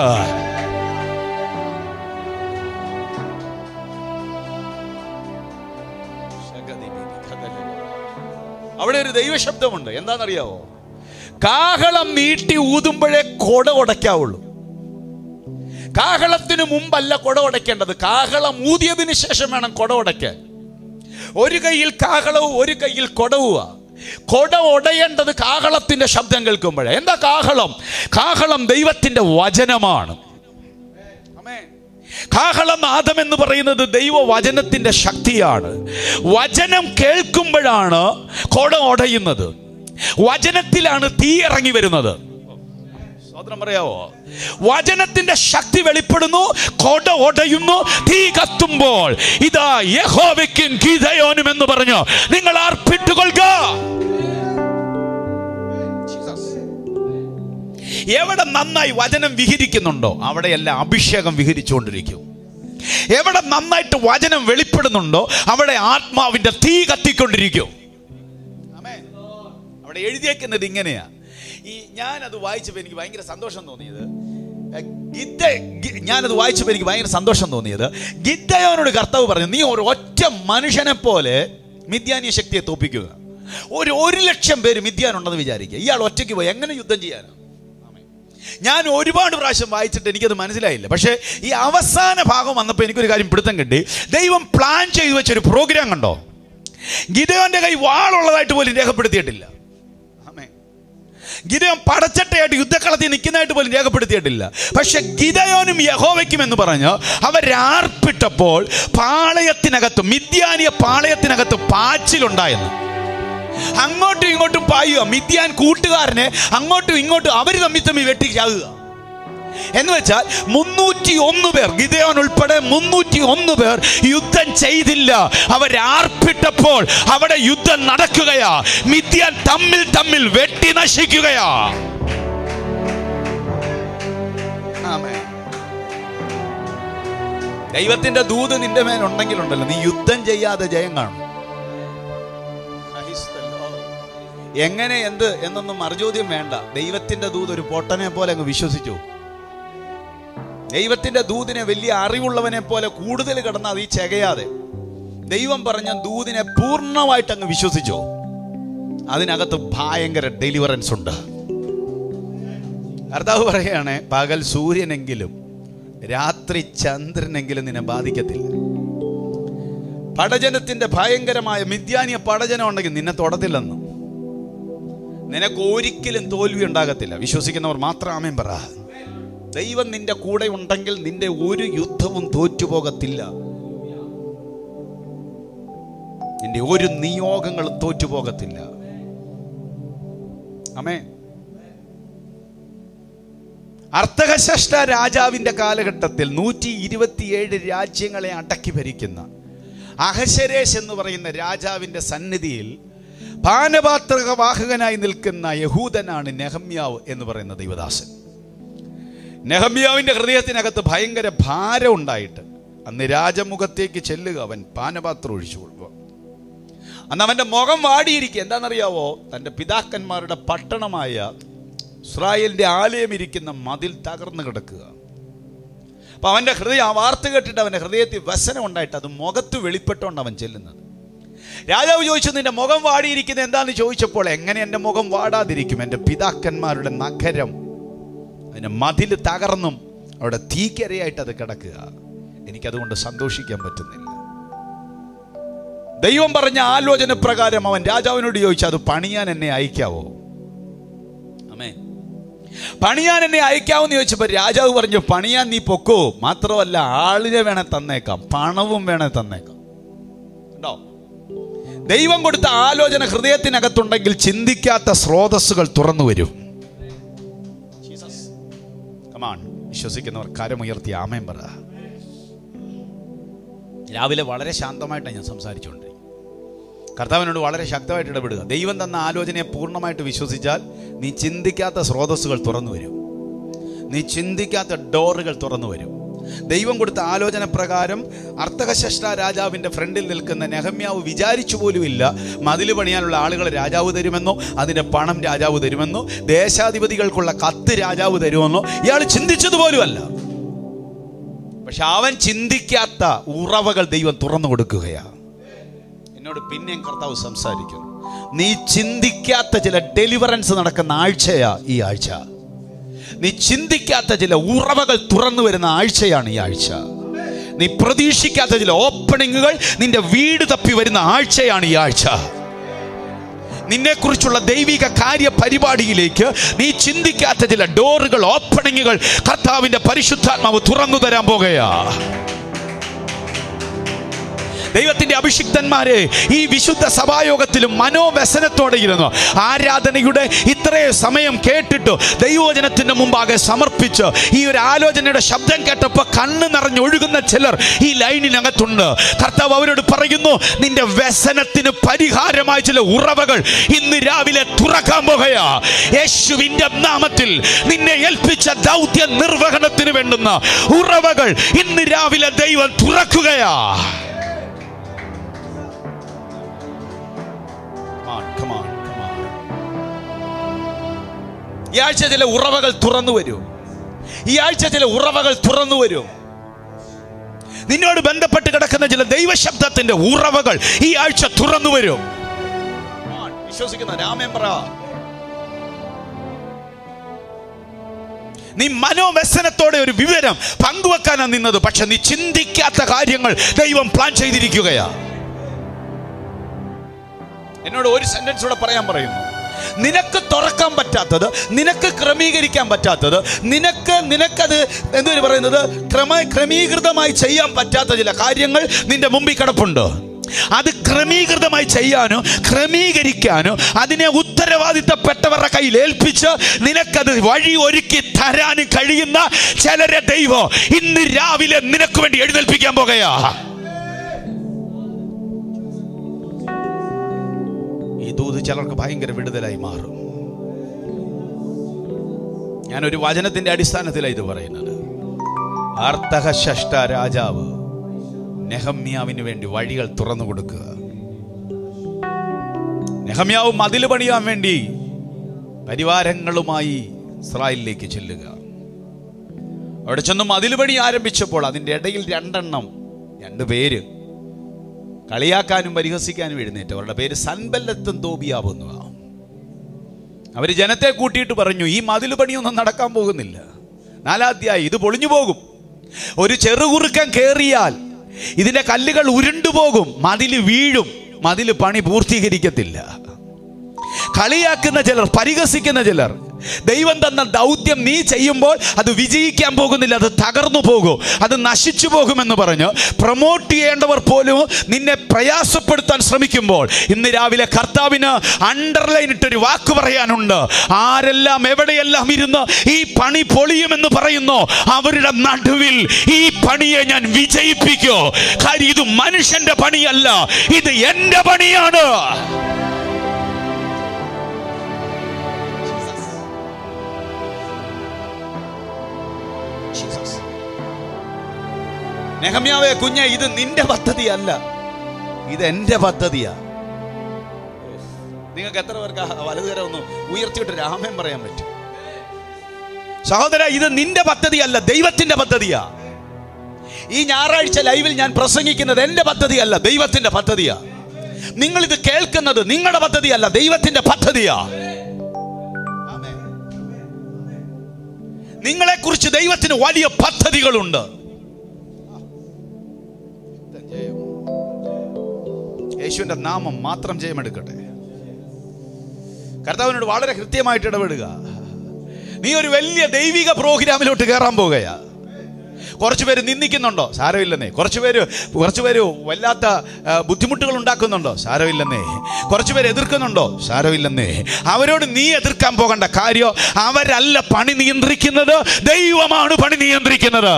അവിടെ ഒരു ദൈവശബ്ദമുണ്ട് എന്താണെന്നറിയാവോ കാഹളം നീട്ടി ഊതുമ്പോഴേ കൊട ഉടയ്ക്കാവുള്ളൂ കാഹളത്തിന് മുമ്പല്ല കൊട ഉടയ്ക്കേണ്ടത് കാഹളം ഊതിയതിനു ശേഷം വേണം കൊട ഉടയ്ക്കാൻ ഒരു കയ്യിൽ കാഹളവും ഒരു കയ്യിൽ കൊടവുക കൊട ഉടയേണ്ടത് കാഹളത്തിന്റെ ശബ്ദം കേൾക്കുമ്പോഴേ എന്താ കാഹളം കാഹളം ദൈവത്തിന്റെ വചനമാണ് കാഹളം നാദം എന്ന് പറയുന്നത് ദൈവവചനത്തിന്റെ ശക്തിയാണ് വചനം കേൾക്കുമ്പോഴാണ് കൊട ഉടയുന്നത് വചനത്തിലാണ് തീ ഇറങ്ങി വരുന്നത് സ്വതന്ത്രം പറയാവോ വചനത്തിന്റെ ശക്തി വെളിപ്പെടുന്നു കൊട ഒടയുന്നു തീ കത്തുമ്പോൾ ഇതാ യഹോവയ്ക്കും ഗീതയോനും എന്ന് പറഞ്ഞു നിങ്ങൾ അർപ്പിട്ടുകൊള്ളുക എവിടെ നന്നായി വചനം വിഹരിക്കുന്നുണ്ടോ അവിടെയെല്ലാം അഭിഷേകം വിഹരിച്ചുകൊണ്ടിരിക്കും എവിടെ നന്നായിട്ട് വചനം വെളിപ്പെടുന്നുണ്ടോ അവിടെ ആത്മാവിന്റെ തീ കത്തിക്കൊണ്ടിരിക്കും ആമേൻ. അവിടെ എഴുതിയേക്കുന്നത് ഇങ്ങനെയാ ഈ ഞാനത് വായിച്ചപ്പോൾ എനിക്ക് ഭയങ്കര സന്തോഷം തോന്നിയത് എ, ഗിദ്ദ ഗി- ഞാനത് വായിച്ചപ്പോൾ എനിക്ക് ഭയങ്കര സന്തോഷം തോന്നിയത് ഗിദ്ദയോനോട് കർത്താവ് പറഞ്ഞു നീ ഒരു ഒറ്റ മനുഷ്യനെ പോലെ മിഥ്യാനിയ ശക്തിയെ തോപ്പിക്കുക ഒരു ഒരു ലക്ഷം പേര് മിഥ്യാൻ ഉണ്ടെന്ന് വിചാരിക്കുക ഇയാൾ ഒറ്റയ്ക്ക് പോയി എങ്ങനെ യുദ്ധം ചെയ്യാനാണ് ഞാൻ ഒരുപാട് പ്രാവശ്യം വായിച്ചിട്ട് എനിക്കത് മനസ്സിലായില്ല പക്ഷേ ഈ അവസാന ഭാഗം വന്നപ്പോൾ എനിക്കൊരു കാര്യം പിടുത്തം കിട്ടി ദൈവം പ്ലാൻ ചെയ്തു വെച്ചൊരു പ്രോഗ്രാം കണ്ടോ ഗിതയോന്റെ കൈ വാളുള്ളതായിട്ട് പോലും രേഖപ്പെടുത്തിയിട്ടില്ല ആമേൻ. ഗിതയോൻ പടച്ചട്ടയായിട്ട് യുദ്ധക്കളത്തിൽ നിൽക്കുന്നതായിട്ട് പോലും രേഖപ്പെടുത്തിയിട്ടില്ല പക്ഷെ ഗിതയോനും യഹോവയ്ക്കും എന്ന് പറഞ്ഞ് അവരാർപ്പിട്ടപ്പോൾ പാളയത്തിനകത്ത് മിഥ്യാനിയ പാളയത്തിനകത്ത് പാച്ചിലുണ്ടായെന്ന് അങ്ങോട്ടും ഇങ്ങോട്ടും പായുക മിഥ്യാൻ കൂട്ടുകാരനെ അങ്ങോട്ടും ഇങ്ങോട്ടും അവർ തമ്മിൽ തമ്മിൽ വെട്ടി ചാകുക എന്ന് വെച്ചാൽ മുന്നൂറ്റി ഒന്ന് പേർ ഗിതയോൻ ഉൾപ്പെടെ മുന്നൂറ്റി ഒന്ന് പേർ യുദ്ധം ചെയ്തില്ല അവരാർപ്പിട്ടപ്പോൾ അവിടെ യുദ്ധം നടക്കുകയാ മിഥ്യാൻ തമ്മിൽ തമ്മിൽ വെട്ടി നശിക്കുകയാ ആമേൻ. ദൈവത്തിന്റെ ദൂത് നിന്റെ മേലുണ്ടെങ്കിലുണ്ടല്ലോ നീ യുദ്ധം ചെയ്യാതെ ജയം കാണും എങ്ങനെ എന്ത് എന്നൊന്നും മറുചോദ്യം വേണ്ട ദൈവത്തിന്റെ ദൂത് ഒരു പൊട്ടനെ പോലെ അങ്ങ് വിശ്വസിച്ചു ദൈവത്തിന്റെ ദൂതിനെ വലിയ അറിവുള്ളവനെ പോലെ കൂടുതൽ കിടന്ന് അത് ഈ ചെകയാതെ ദൈവം പറഞ്ഞ ദൂതിനെ പൂർണ്ണമായിട്ട് അങ്ങ് വിശ്വസിച്ചോ അതിനകത്ത് ഭയങ്കര ഡെലിവറൻസ് ഉണ്ട് കർത്താവ് പറയുകയാണ് പകൽ സൂര്യനെങ്കിലും രാത്രി ചന്ദ്രനെങ്കിലും നിന്നെ ബാധിക്കത്തില്ല പടജനത്തിന്റെ ഭയങ്കരമായ മിഥ്യാനിയ പടജനം ഉണ്ടെങ്കിൽ നിന്നെ തൊടത്തില്ലെന്ന് നിനക്ക് ഒരിക്കലും തോൽവി ഉണ്ടാകത്തില്ല വിശ്വസിക്കുന്നവർ മാത്രം ആമേൻ പറ ദൈവം നിന്റെ കൂടെ ഉണ്ടെങ്കിൽ നിന്റെ ഒരു യുദ്ധവും തോറ്റുപോകത്തില്ല നിന്റെ ഒരു നിയോഗങ്ങളും തോറ്റുപോകത്തില്ല അമേ അർത്ഥകശഷ്ട രാജാവിന്റെ കാലഘട്ടത്തിൽ നൂറ്റി ഇരുപത്തിയേഴ് രാജ്യങ്ങളെ അടക്കി ഭരിക്കുന്ന അഹശരേഷ് എന്ന് പറയുന്ന രാജാവിന്റെ സന്നിധിയിൽ പാനപാത്രക വാഹകനായി നിൽക്കുന്ന യഹൂദനാണ് നെഹമ്യാവ് എന്ന് പറയുന്ന ദൈവദാസൻ നെഹമ്യാവിന്റെ ഹൃദയത്തിനകത്ത് ഭയങ്കര ഭാരം ഉണ്ടായിട്ട് അന്ന് രാജമുഖത്തേക്ക് ചെല്ലുക അവൻ പാനപാത്രം ഒഴിച്ചു കൊടുക്കുക അന്ന് അവന്റെ മുഖം വാടിയിരിക്കുക എന്താണെന്നറിയാവോ തന്റെ പിതാക്കന്മാരുടെ പട്ടണമായ ഇസ്രായേലിന്റെ ആലയം ഇരിക്കുന്ന മതിൽ തകർന്നു കിടക്കുക അപ്പൊ അവന്റെ ഹൃദയം ആ വാർത്ത കേട്ടിട്ട് അവന്റെ ഹൃദയത്തിൽ വ്യസനം ഉണ്ടായിട്ട് അത് മുഖത്ത് വെളിപ്പെട്ടുകൊണ്ട് അവൻ ചെല്ലുന്നത് രാജാവ് ചോദിച്ചു നിന്റെ മുഖം വാടിയിരിക്കുന്നത് എന്താന്ന് ചോദിച്ചപ്പോൾ എങ്ങനെ എൻ്റെ മുഖം വാടാതിരിക്കും എൻ്റെ പിതാക്കന്മാരുടെ നഗരം അതിൻ്റെ മതിൽ തകർന്നും അവിടെ തീക്കരയായിട്ട് അത് കിടക്കുക എനിക്കതുകൊണ്ട് സന്തോഷിക്കാൻ പറ്റുന്നില്ല ദൈവം പറഞ്ഞ ആലോചന പ്രകാരം അവൻ രാജാവിനോട് ചോദിച്ചു അത് പണിയാൻ എന്നെ അയക്കാവോ അമേ പണിയാൻ എന്നെ അയക്കാവെന്ന് ചോദിച്ചപ്പോൾ രാജാവ് പറഞ്ഞു പണിയാൻ നീ പൊക്കോ മാത്രമല്ല ആളിനെ വേണേ തന്നേക്കാം പണവും വേണേ തന്നേക്കാം ഉണ്ടോ ദൈവം കൊടുത്ത ആലോചന ഹൃദയത്തിനകത്തുണ്ടെങ്കിൽ ചിന്തിക്കാത്ത സ്രോതസ്സുകൾ തുറന്നു വരും കമാൺ വിശ്വസിക്കുന്നവർ കരമുയർത്തി ആമയം പറ രാവിലെ വളരെ ശാന്തമായിട്ടാണ് ഞാൻ സംസാരിച്ചുകൊണ്ടിരിക്കുന്നത് കർത്താവിനോട് വളരെ ശക്തമായിട്ട് ഇടപെടുക ദൈവം തന്ന ആലോചനയെ പൂർണ്ണമായിട്ട് വിശ്വസിച്ചാൽ നീ ചിന്തിക്കാത്ത സ്രോതസ്സുകൾ തുറന്നു വരും നീ ചിന്തിക്കാത്ത ഡോറുകൾ തുറന്നു വരും ദൈവം കൊടുത്ത ആലോചന പ്രകാരം അർത്ഥകശഷ്ട രാജാവിൻ്റെ ഫ്രണ്ടിൽ നിൽക്കുന്ന നെഹമ്യാവ് വിചാരിച്ചു പോലുമില്ല മതിൽ പണിയാനുള്ള ആളുകൾ രാജാവ് തരുമെന്നോ അതിൻ്റെ പണം രാജാവ് തരുമെന്നോ ദേശാധിപതികൾക്കുള്ള കത്ത് രാജാവ് തരുമെന്നോ ഇയാൾ ചിന്തിച്ചതുപോലുമല്ല പക്ഷെ അവൻ ചിന്തിക്കാത്ത ഉറവകൾ ദൈവം തുറന്നു കൊടുക്കുകയാണ് എന്നോട് പിന്നെയും കർത്താവ് സംസാരിക്കുന്നു നീ ചിന്തിക്കാത്ത ചില ഡെലിവറൻസ് നടക്കുന്ന ആഴ്ചയാ ഈ ആഴ്ച നീ ചിന്തിക്കാത്ത ചില ഉറവകൾ തുറന്നു വരുന്ന ആഴ്ചയാണ് ഈ ആഴ്ച നീ പ്രതീക്ഷിക്കാത്ത ചില ഓപ്പണിങ്ങുകൾ നിന്റെ വീട് തപ്പി വരുന്ന ആഴ്ചയാണ് ഈ ആഴ്ച നിന്നെക്കുറിച്ചുള്ള ദൈവിക കാര്യ പരിപാടിയിലേക്ക് നീ ചിന്തിക്കാത്ത ചില ഡോറുകൾ ഓപ്പണിങ്ങുകൾ കർത്താവിന്റെ പരിശുദ്ധാത്മാവ് തുറന്നു തരാൻ പോകുകയാ ദൈവത്തിന്റെ അഭിഷിക്തന്മാരെ ഈ വിശുദ്ധ സഭായോഗത്തിലും മനോവ്യസനത്തോടെ ഇരുന്നു ആരാധനയുടെ ഇത്രയും സമയം കേട്ടിട്ട് ദൈവവചനത്തിന്റെ മുമ്പാകെ സമർപ്പിച്ച് ഈ ഒരു ആലോചനയുടെ ശബ്ദം കേട്ടപ്പോൾ കണ്ണ് നിറഞ്ഞൊഴുകുന്ന ചിലർ ഈ ലൈനിനകത്തുണ്ട് കർത്താവ് അവരോട് പറയുന്നു നിന്റെ വ്യസനത്തിന് പരിഹാരമായ ചില ഉറവകൾ ഇന്ന് രാവിലെ തുറക്കാൻ പോകുകയാ യേശുവിന്റെ നാമത്തിൽ നിന്നെ ഏൽപ്പിച്ച ദൗത്യ നിർവഹണത്തിന് വേണ്ടുന്ന ഉറവകൾ ഇന്ന് രാവിലെ ദൈവം തുറക്കുകയാ Come on, come on, come on. ഈ ആഴ്ച ചില ഉറവകൾ തുറന്നു വരും ഈ ആഴ്ച ചില ഉറവകൾ തുറന്നു വരും നിന്നോട് ബന്ധപ്പെട്ട് കിടക്കുന്ന ചില ദൈവശബ്ദത്തിന്റെ ഉറവകൾ ഈ ആഴ്ച തുറന്നു വരും Come on, വിശ്വസിക്കുന്ന രാമൻ പറ നീ മനോവ്യസനത്തോടെ ഒരു വിവരം പങ്കുവെക്കാനാണ് നിന്നത് പക്ഷെ നീ ചിന്തിക്കാത്ത കാര്യങ്ങൾ ദൈവം പ്ലാൻ ചെയ്തിരിക്കുകയാ എന്നോട് ഒരു സെന്റൻസ് കൂടെ പറയാൻ പറയുന്നു നിനക്ക് തുറക്കാൻ പറ്റാത്തത് നിനക്ക് ക്രമീകരിക്കാൻ പറ്റാത്തത് നിനക്ക് നിനക്കത് എന്തൊരു പറയുന്നത് ക്രമ ക്രമീകൃതമായി ചെയ്യാൻ പറ്റാത്ത ചില കാര്യങ്ങൾ നിന്റെ മുമ്പിൽ കിടപ്പുണ്ട് അത് ക്രമീകൃതമായി ചെയ്യാനോ ക്രമീകരിക്കാനോ അതിനെ ഉത്തര ഉത്തരവാദിത്തപ്പെട്ടവരുടെ കയ്യിൽ ഏൽപ്പിച്ച് നിനക്കത് വഴി ഒരുക്കി തരാൻ കഴിയുന്ന ചിലരെ ദൈവം ഇന്ന് രാവിലെ നിനക്ക് വേണ്ടി എഴുന്നേൽപ്പിക്കാൻ പോകുകയാ ഈ ദൂത് ചിലർക്ക് ഭയങ്കര വിടുതലായി മാറും ഞാനൊരു വചനത്തിന്റെ അടിസ്ഥാനത്തിലാണ് ഇത് പറയുന്നത് ആർത്തഹഷ്ട രാജാവ് നെഹമ്യാവിന് വേണ്ടി വഴികൾ തുറന്നു കൊടുക്കുക നെഹമ്യാവ് മതിൽ പണിയാൻ വേണ്ടി പരിവാരങ്ങളുമായി ഇസ്രായേലിലേക്ക് ചെല്ലുക അവിടെ ചെന്ന് മതിൽ പണി ആരംഭിച്ചപ്പോൾ അതിൻ്റെ ഇടയിൽ രണ്ടെണ്ണം രണ്ട് പേര് കളിയാക്കാനും പരിഹസിക്കാനും എഴുന്നേറ്റ് അവരുടെ പേര് സൻബല്ലത്തും തോബിയാവുന്നു അവർ ജനത്തെ കൂട്ടിയിട്ട് പറഞ്ഞു ഈ മതിൽ പണിയൊന്നും നടക്കാൻ പോകുന്നില്ല നാലാധ്യായി ഇത് പൊളിഞ്ഞു പോകും ഒരു ചെറുകുറുക്കൻ കയറിയാൽ ഇതിന്റെ കല്ലുകൾ ഉരുണ്ടുപോകും മതിൽ വീഴും മതിൽ പണി പൂർത്തീകരിക്കത്തില്ല കളിയാക്കുന്ന ചിലർ പരിഹസിക്കുന്ന ചിലർ ദൈവം തന്ന ദൗത്യം നീ ചെയ്യുമ്പോൾ അത് വിജയിക്കാൻ പോകുന്നില്ല അത് തകർന്നു പോകും അത് നശിച്ചു പോകുമെന്ന് പറഞ്ഞ് പ്രൊമോട്ട് ചെയ്യേണ്ടവർ പോലും നിന്നെ പ്രയാസപ്പെടുത്താൻ ശ്രമിക്കുമ്പോൾ ഇന്ന് രാവിലെ കർത്താവിന് അണ്ടർലൈൻ ഇട്ടൊരു വാക്ക് പറയാനുണ്ട് ആരെല്ലാം എവിടെയെല്ലാം ഇരുന്ന് ഈ പണി പൊളിയുമെന്ന് പറയുന്നു അവരുടെ നടുവിൽ ഈ പണിയെ ഞാൻ വിജയിപ്പിക്കോ കാര്യം ഇത് മനുഷ്യന്റെ പണിയല്ല ഇത് എന്റെ പണിയാണ് നെഹമ്യാവേ കുഞ്ഞെ ഇത് നിന്റെ പദ്ധതിയല്ല ഇത് എന്റെ പദ്ധതിയാ നിങ്ങൾക്ക് എത്ര പേർക്ക് ആ വലതുകര ഒന്ന് ഉയർത്തിയിട്ട് രാമൻ പറയാൻ പറ്റും സഹോദര ഇത് നിന്റെ പദ്ധതിയല്ല ദൈവത്തിന്റെ പദ്ധതിയാ ഈ ഞായറാഴ്ച ലൈവിൽ ഞാൻ പ്രസംഗിക്കുന്നത് എന്റെ പദ്ധതിയല്ല ദൈവത്തിന്റെ പദ്ധതിയാ നിങ്ങൾ ഇത് കേൾക്കുന്നത് നിങ്ങളുടെ പദ്ധതിയല്ല ദൈവത്തിന്റെ പദ്ധതിയാ നിങ്ങളെ കുറിച്ച് ദൈവത്തിന് വലിയ പദ്ധതികളുണ്ട് യേശുവിന്റെ നാമം മാത്രം ജയമെടുക്കട്ടെ കർത്താവിനോട് വളരെ കൃത്യമായിട്ട് ഇടപെടുക നീ ഒരു വലിയ ദൈവിക പ്രോഗ്രാമിലോട്ട് കയറാൻ പോകുകയാ കുറച്ച് പേര് നിന്ദിക്കുന്നുണ്ടോ സാരമില്ലെന്നേ കുറച്ച് പേര് കുറച്ച് പേര് വല്ലാത്ത ആ, ബുദ്ധിമുട്ടുകൾ ഉണ്ടാക്കുന്നുണ്ടോ സാരമില്ലെന്നേ കുറച്ച് പേര് എതിർക്കുന്നുണ്ടോ സാരമില്ലെന്നേ അവരോട് നീ എതിർക്കാൻ പോകേണ്ട കാര്യം അവരല്ല പണി നിയന്ത്രിക്കുന്നത് ദൈവമാണ് പണി നിയന്ത്രിക്കുന്നത്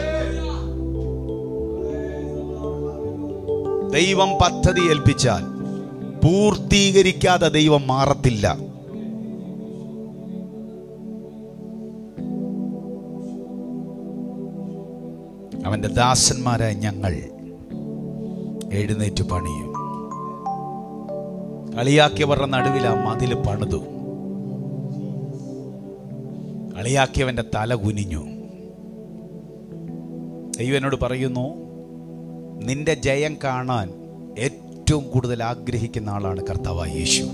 ദൈവം പദ്ധതി ഏൽപ്പിച്ചാൽ പൂർത്തീകരിക്കാതെ ദൈവം മാറത്തില്ല അവന്റെ ദാസന്മാരായ ഞങ്ങൾ എഴുന്നേറ്റ് പണിയും കളിയാക്കിയവരുടെ നടുവിൽ ആ മതിൽ പണിതു കളിയാക്കിയവന്റെ തല കുനിഞ്ഞു ദൈവം എന്നോട് പറയുന്നു നിന്റെ ജയം കാണാൻ ഏറ്റവും കൂടുതൽ ആഗ്രഹിക്കുന്ന ആളാണ് കർത്താവായ യേശു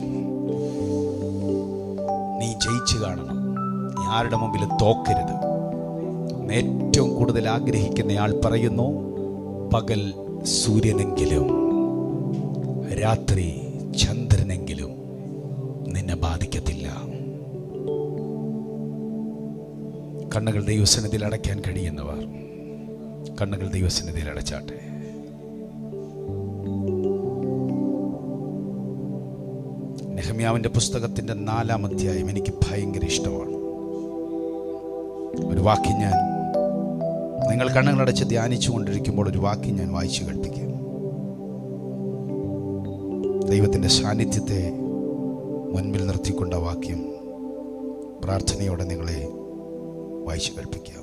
നീ ജയിച്ചു കാണണം നീ ആരുടെ മുമ്പിൽ തോക്കരുത് എന്ന് ഏറ്റവും കൂടുതൽ ആഗ്രഹിക്കുന്ന ആൾ പറയുന്നു പകൽ സൂര്യനെങ്കിലും രാത്രി ചന്ദ്രനെങ്കിലും നിന്നെ ബാധിക്കത്തില്ല കണ്ണുകൾ ദൈവസന്നിധിയിൽ അടയ്ക്കാൻ കഴിയുന്നവർ കണ്ണുകൾ ദൈവസന്നിധിയിൽ അടച്ചാട്ടെ നെഹമ്യാവിന്റെ പുസ്തകത്തിന്റെ നാലാം അധ്യായം എനിക്ക് ഭയങ്കര ഇഷ്ടമാണ് ഒരു വാക്യം ഞാൻ നിങ്ങൾ കണ്ണുകളടച്ച് ധ്യാനിച്ചു കൊണ്ടിരിക്കുമ്പോൾ ഒരു വാക്യം ഞാൻ വായിച്ചു കേൾപ്പിക്കാം ദൈവത്തിന്റെ സാന്നിധ്യത്തെ മുൻപിൽ നിർത്തിക്കൊണ്ട വാക്യം പ്രാർത്ഥനയോടെ നിങ്ങളെ വായിച്ചു കേൾപ്പിക്കാം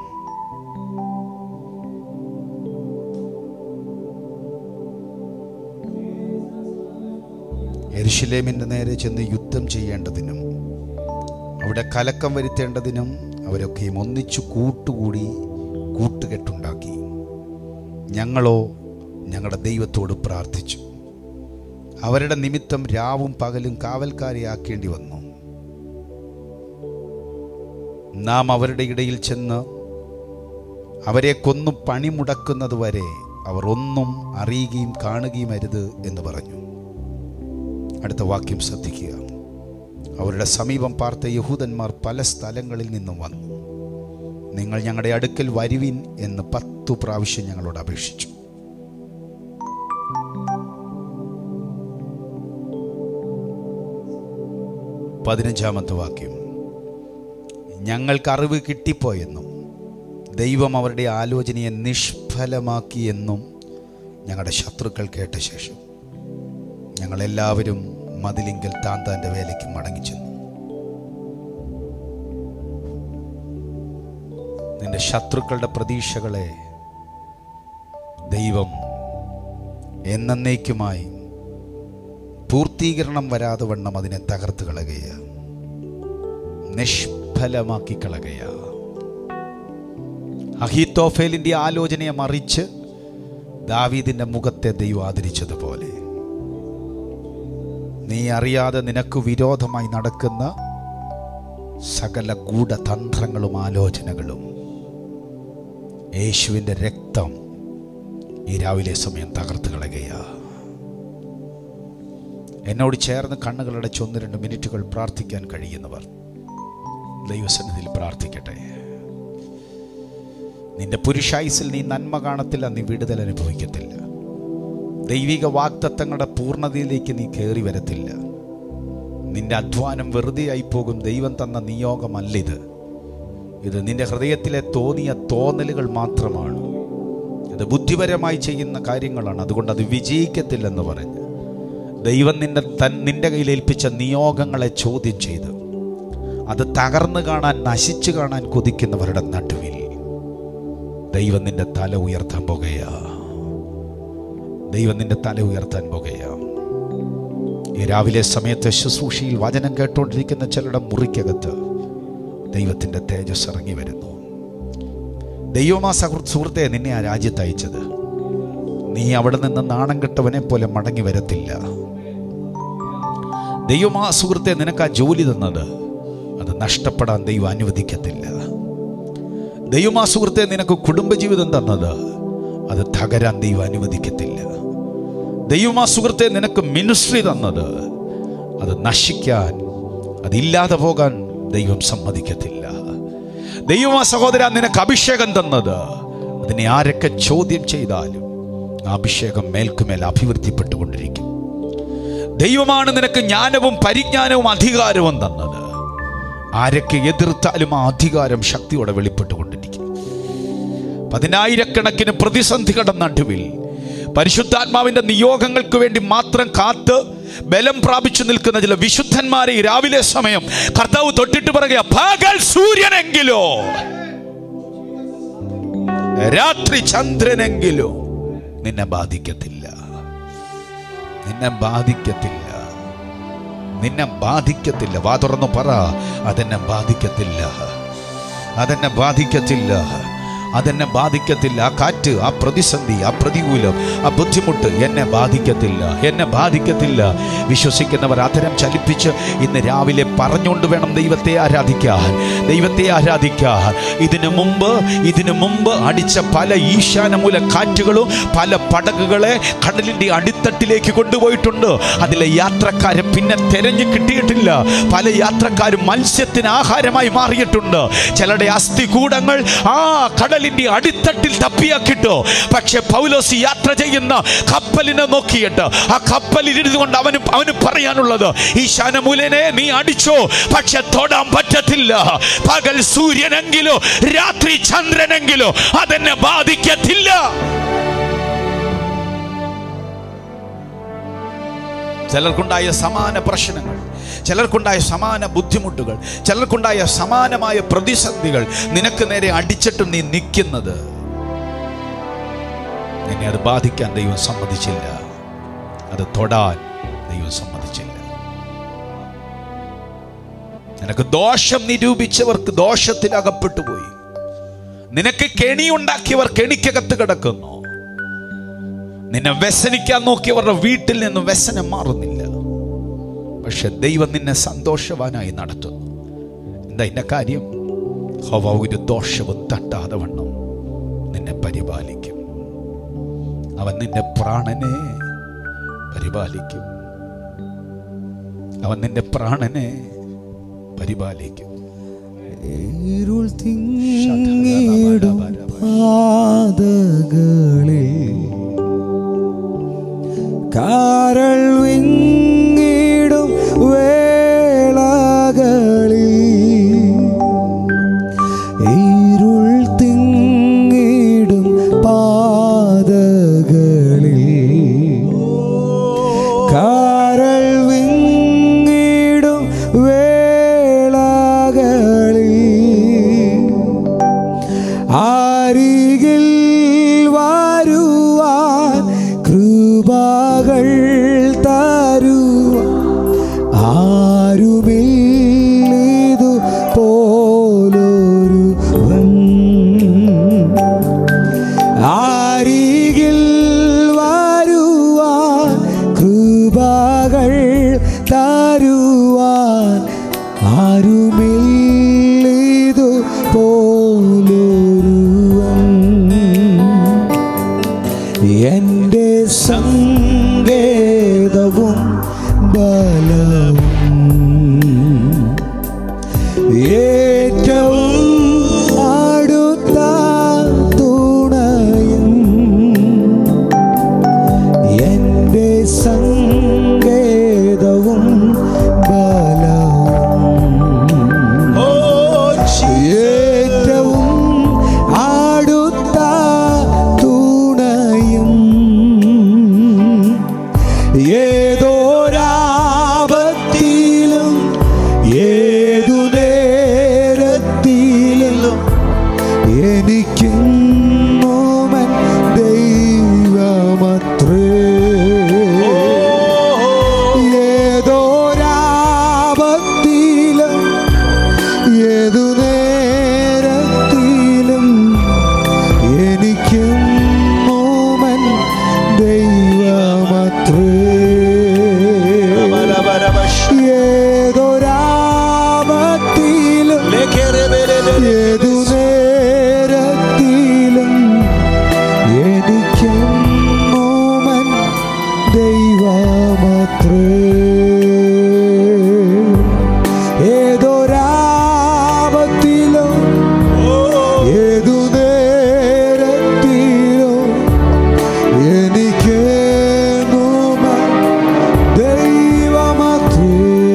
എരുഷലേമിൻ്റെ നേരെ ചെന്ന് യുദ്ധം ചെയ്യേണ്ടതിനും അവിടെ കലക്കം വരുത്തേണ്ടതിനും അവരൊക്കെയും ഒന്നിച്ചു കൂട്ടുകൂടി കൂട്ടുകെട്ടുണ്ടാക്കി ഞങ്ങളോ ഞങ്ങളുടെ ദൈവത്തോട് പ്രാർത്ഥിച്ചു അവരുടെ നിമിത്തം രാവും പകലും കാവൽക്കാരെയാക്കേണ്ടി വന്നു നാം അവരുടെ ഇടയിൽ ചെന്ന് അവരെ കൊന്നു പണിമുടക്കുന്നത് വരെ അവർ ഒന്നും അറിയുകയും കാണുകയും അരുത് എന്ന് പറഞ്ഞു അടുത്ത വാക്യം ശ്രദ്ധിക്കുക അവരുടെ സമീപം പാർത്ത യഹൂദന്മാർ പല സ്ഥലങ്ങളിൽ നിന്നും വന്നു നിങ്ങൾ ഞങ്ങളുടെ അടുക്കൽ വരുവിൻ എന്ന് പത്തു പ്രാവശ്യം ഞങ്ങളോട് അപേക്ഷിച്ചു പതിനഞ്ചാമത്തെ വാക്യം ഞങ്ങൾക്ക് അറിവ് കിട്ടിപ്പോയെന്നും ദൈവം അവരുടെ ആലോചനയെ നിഷ്ഫലമാക്കിയെന്നും ഞങ്ങളുടെ ശത്രുക്കൾ കേട്ട ശേഷം ഞങ്ങളെല്ലാവരും മതിലിങ്കൽ താൻ താൻ്റെ വേലയ്ക്ക് മടങ്ങിച്ചെന്നു നിന്റെ ശത്രുക്കളുടെ പ്രതീക്ഷകളെ ദൈവം എന്നേക്കുമായി പൂർത്തീകരണം വരാതെ വണ്ണം അതിനെ തകർത്ത് കളയുക നിഷ്ഫലമാക്കി കളയുക അഹീത്തോഫേലിൻ്റെ ആലോചനയെ മറിച്ച് ദാവീദിൻ്റെ മുഖത്തെ ദൈവം ആദരിച്ചതുപോലെ നീ അറിയാതെ നിനക്ക് വിരോധമായി നടക്കുന്ന സകല ഗൂഢതന്ത്രങ്ങളും ആലോചനകളും യേശുവിൻ്റെ രക്തം ഈ രാവിലെ സമയം തകർത്ത് കളയുകയാ എന്നോട് ചേർന്ന് കണ്ണുകളടച്ച് ഒന്ന് രണ്ട് മിനിറ്റുകൾ പ്രാർത്ഥിക്കാൻ കഴിയുന്നവർ ദൈവസന്നിധിയിൽ പ്രാർത്ഥിക്കട്ടെ നിന്റെ പുരുഷായുസിൽ നീ നന്മ കാണത്തില്ല നീ വിടുതൽ അനുഭവിക്കത്തില്ല ദൈവിക വാക്തത്വങ്ങളുടെ പൂർണ്ണതയിലേക്ക് നീ കയറി വരത്തില്ല നിന്റെ അധ്വാനം വെറുതെ ആയിപ്പോകും ദൈവം തന്ന നിയോഗമല്ലിത് ഇത് നിന്റെ ഹൃദയത്തിലെ തോന്നിയ തോന്നലുകൾ മാത്രമാണ് ഇത് ബുദ്ധിപരമായി ചെയ്യുന്ന കാര്യങ്ങളാണ് അതുകൊണ്ട് അത് വിജയിക്കത്തില്ലെന്ന് പറഞ്ഞ് ദൈവം നിന്റെ തൻ നിന്റെ കയ്യിൽ ഏൽപ്പിച്ച നിയോഗങ്ങളെ ചോദ്യം ചെയ്ത് അത് തകർന്നു കാണാൻ നശിച്ചു കാണാൻ കൊതിക്കുന്നവരുടെ നടുവിൽ ദൈവം നിന്റെ തല ഉയർത്താൻ പോകുകയാ ദൈവം നിന്റെ തല ഉയർത്താൻ പോകുകയാ ഈ രാവിലെ സമയത്ത് ശുശ്രൂഷയിൽ വചനം കേട്ടുകൊണ്ടിരിക്കുന്ന ചിലരുടെ മുറിക്കകത്ത് ദൈവത്തിൻ്റെ തേജസ് ഇറങ്ങി വരുന്നു ദൈവമാ സഹൃ- സുഹൃത്തെ നിന്നെ ആ രാജ്യത്ത് അയച്ചത് നീ അവിടെ നിന്ന് നാണം കെട്ടവനെ പോലെ മടങ്ങി വരത്തില്ല ദൈവമാ സുഹൃത്തെ നിനക്ക് ആ ജോലി തന്നത് അത് നഷ്ടപ്പെടാൻ ദൈവം അനുവദിക്കത്തില്ല ദൈവമാ സുഹൃത്തെ നിനക്ക് കുടുംബജീവിതം തന്നത് അത് തകരാൻ ദൈവം അനുവദിക്കത്തില്ല ദൈവമാ സുഹൃത്തെ നിനക്ക് മിനിസ്ട്രി തന്നത് അത് നശിക്കാൻ അതില്ലാതെ പോകാൻ ദൈവം സമ്മതിക്കത്തില്ല ദൈവമാ സഹോദര നിനക്ക് അഭിഷേകം തന്നത് അതിനെ ആരൊക്കെ ചോദ്യം ചെയ്താലും ആ അഭിഷേകം മേൽക്കുമേൽ അഭിവൃദ്ധിപ്പെട്ടുകൊണ്ടിരിക്കും ദൈവമാണ് നിനക്ക് ജ്ഞാനവും പരിജ്ഞാനവും അധികാരവും തന്നത് ആരൊക്കെ എതിർത്താലും ആ അധികാരം ശക്തിയോടെ വെളിപ്പെട്ടുകൊണ്ടിരിക്കും പതിനായിരക്കണക്കിന് പ്രതിസന്ധികളുടെ നടുവിൽ പരിശുദ്ധാത്മാവിന്റെ നിയോഗങ്ങൾക്ക് വേണ്ടി മാത്രം കാത്ത് ബലം പ്രാപിച്ചു നിൽക്കുന്ന ചില വിശുദ്ധന്മാരെ ഈ രാവിലെ സമയം കർത്താവ് തൊട്ടിട്ട് പറയുക പകൽ സൂര്യനെങ്കിലോ രാത്രി ചന്ദ്രനെങ്കിലോ നിന്നെ ബാധിക്കത്തില്ല നിന്നെ ബാധിക്കത്തില്ല നിന്നെ ബാധിക്കത്തില്ല വാ തുറന്നു പറ അതെന്നെ ബാധിക്കത്തില്ല അതെന്നെ ബാധിക്കത്തില്ല അതെന്നെ ബാധിക്കത്തില്ല ആ കാറ്റ് ആ പ്രതിസന്ധി ആ പ്രതികൂലം ആ ബുദ്ധിമുട്ട് എന്നെ ബാധിക്കത്തില്ല എന്നെ ബാധിക്കത്തില്ല വിശ്വസിക്കുന്നവർ അതരം ചലിപ്പിച്ച് ഇന്ന് രാവിലെ പറഞ്ഞുകൊണ്ട് വേണം ദൈവത്തെ ആരാധിക്കാൻ ദൈവത്തെ ആരാധിക്കാൻ ഇതിനു മുമ്പ് ഇതിനു മുമ്പ് അടിച്ച പല ഈശാനമൂല കാറ്റുകളും പല പടകുകളെ കടലിൻ്റെ അടിത്തട്ടിലേക്ക് കൊണ്ടുപോയിട്ടുണ്ട് അതിലെ യാത്രക്കാരെ പിന്നെ തെരഞ്ഞു കിട്ടിയിട്ടില്ല പല യാത്രക്കാരും മത്സ്യത്തിന് ആഹാരമായി മാറിയിട്ടുണ്ട് ചിലരുടെ അസ്ഥികൂടങ്ങൾ ആ കടലിന്റെ അടിത്തട്ടിൽ തപ്പിയാക്കിട്ടോ പക്ഷെ പൗലോസ് യാത്ര ചെയ്യുന്ന കപ്പലിനെ നോക്കിയിട്ട് ആ കപ്പലിൽ ഇരുന്നു കൊണ്ട് അവന് അവന് പറയാനുള്ളത് ഈ ശാനമൂലനെ നീ അടിച്ചോ പക്ഷെ തൊടാൻ പറ്റത്തില്ല പകൽ സൂര്യനെങ്കിലോ രാത്രി ചന്ദ്രനെങ്കിലോ അതെന്നെ ബാധിക്കത്തില്ല ചിലർക്കുണ്ടായ സമാന പ്രശ്നങ്ങൾ ചിലർക്കുണ്ടായ സമാന ബുദ്ധിമുട്ടുകൾ ചിലർക്കുണ്ടായ സമാനമായ പ്രതിസന്ധികൾ നിനക്ക് നേരെ അടിച്ചിട്ടും നീ നിൽക്കുന്നത് നിന്നെ അത് ബാധിക്കാൻ ദൈവം സമ്മതിച്ചില്ല അത് തൊടാൻ ദൈവം സമ്മതിച്ചില്ല നിനക്ക് ദോഷം നിരൂപിച്ചവർക്ക് ദോഷത്തിൽ അകപ്പെട്ടു പോയി നിനക്ക് കെണിയുണ്ടാക്കിയവർ കെണിക്കകത്ത് കിടക്കുന്നു നിന്നെ വ്യസനിക്കാൻ നോക്കിയവരുടെ വീട്ടിൽ നിന്ന് വ്യസനം മാറുന്നില്ല പക്ഷെ ദൈവം നിന്നെ സന്തോഷവാനായി നടത്തുന്നു എന്താ ഇന്ന കാര്യം ഹോവ ഒരു ദോഷവും തട്ടാതെ വണ്ണം നിന്നെ പരിപാലിക്കും അവൻ നിന്റെ പ്രാണനെ പരിപാലിക്കും അവൻ നിന്റെ പ്രാണനെ പരിപാലിക്കും ഇരുൾ തിങ്ങിടും പാതകളിൽ കാരൾ വിങ്ങിടും വേള ഇരുൾ തിങ്ങിടും പാതകളിൽ കാരൾ വിങ്ങിടും വേളകളിൽ അരികിൽ വരുവാൻ കൃപകൾ തരുവാൻ ആരുമില്ലിതു പോലൊരുവൻ അരികിൽ വരുവാൻ കൃപകൾ തരുവാൻ ആരുമില്ലിതു പോലൊരുവൻ എൻ്റെ സങ്കേതവും ബലവും ഏറ്റവും അടുത്ത തുണയും എൻ്റെ സങ്കേതവും ബലവും ഏറ്റവും അടുത്ത തുണയും ഏതോരാപത്തിലും ഏതു നേരത്തിലും എനിക്കും മോമൻ ദൈവമത്രേ ഏതോരാപത്തിലും ഏതു നേരത്തിലും എനിക്കും മോമൻ ദൈവമത്രേ ഏതൊരാപത്തിലും ഏതു നേരത്തിലും എനിക്കും മോമൻ ദൈവമത്രേ ഏതൊരാപത്തിലും ഏതു നേരത്തിലും എനിക്ക് മോമൻ ദൈവമത്രേ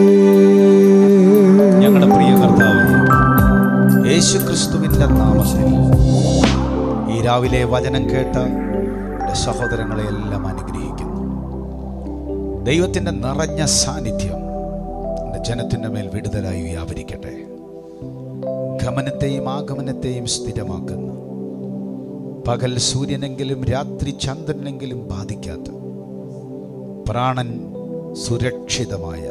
ഞങ്ങളുടെ പ്രിയ കർത്താവ് യേശു ക്രിസ്തുവിൻ്റെ നാമത്തിൽ ഈ രാവിലെ വചനം കേട്ട എൻ്റെ സഹോദരങ്ങളെ എല്ലാം അനുഗ്രഹിക്കുന്നു ദൈവത്തിൻ്റെ നിറഞ്ഞ സാന്നിധ്യം എൻ്റെ ജനത്തിൻ്റെ മേൽ വിടുതലായി വ്യാപരിക്കട്ടെ ഗമനത്തെയും ആഗമനത്തെയും സ്ഥിരമാക്കുന്ന പകൽ സൂര്യനെങ്കിലും രാത്രി ചന്ദ്രനെങ്കിലും ബാധിക്കാത്ത പ്രാണൻ സുരക്ഷിതമായ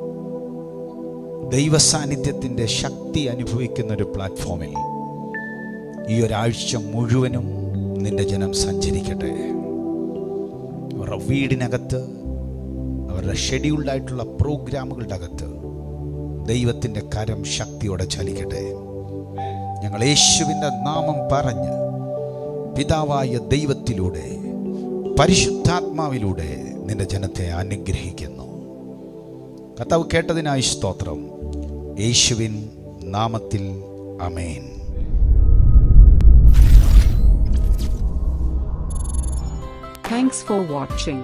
ദൈവസാന്നിധ്യത്തിൻ്റെ ശക്തി അനുഭവിക്കുന്ന ഒരു പ്ലാറ്റ്ഫോമിൽ ഈ ഒരാഴ്ച മുഴുവനും നിന്റെ ജനം സഞ്ചരിക്കട്ടെ അവരുടെ വീടിനകത്ത് അവരുടെ ഷെഡ്യൂൾഡായിട്ടുള്ള പ്രോഗ്രാമുകളുടെ അകത്ത് ദൈവത്തിൻ്റെ കരം ശക്തിയോടെ ചലിക്കട്ടെ ഞങ്ങൾ യേശുവിൻ്റെ നാമം പറഞ്ഞ് പിതാവായ ദൈവത്തിലൂടെ പരിശുദ്ധാത്മാവിലൂടെ നിന്റെ ജനത്തെ അനുഗ്രഹിക്കുന്നു കർത്താവ് കേട്ടതിനായി സ്തോത്രം യേശുവിൻ നാമത്തിൽ അമേൻ Thanks for watching.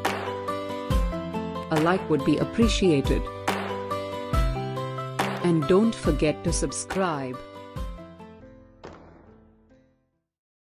A like would be appreciated. And don't forget to subscribe.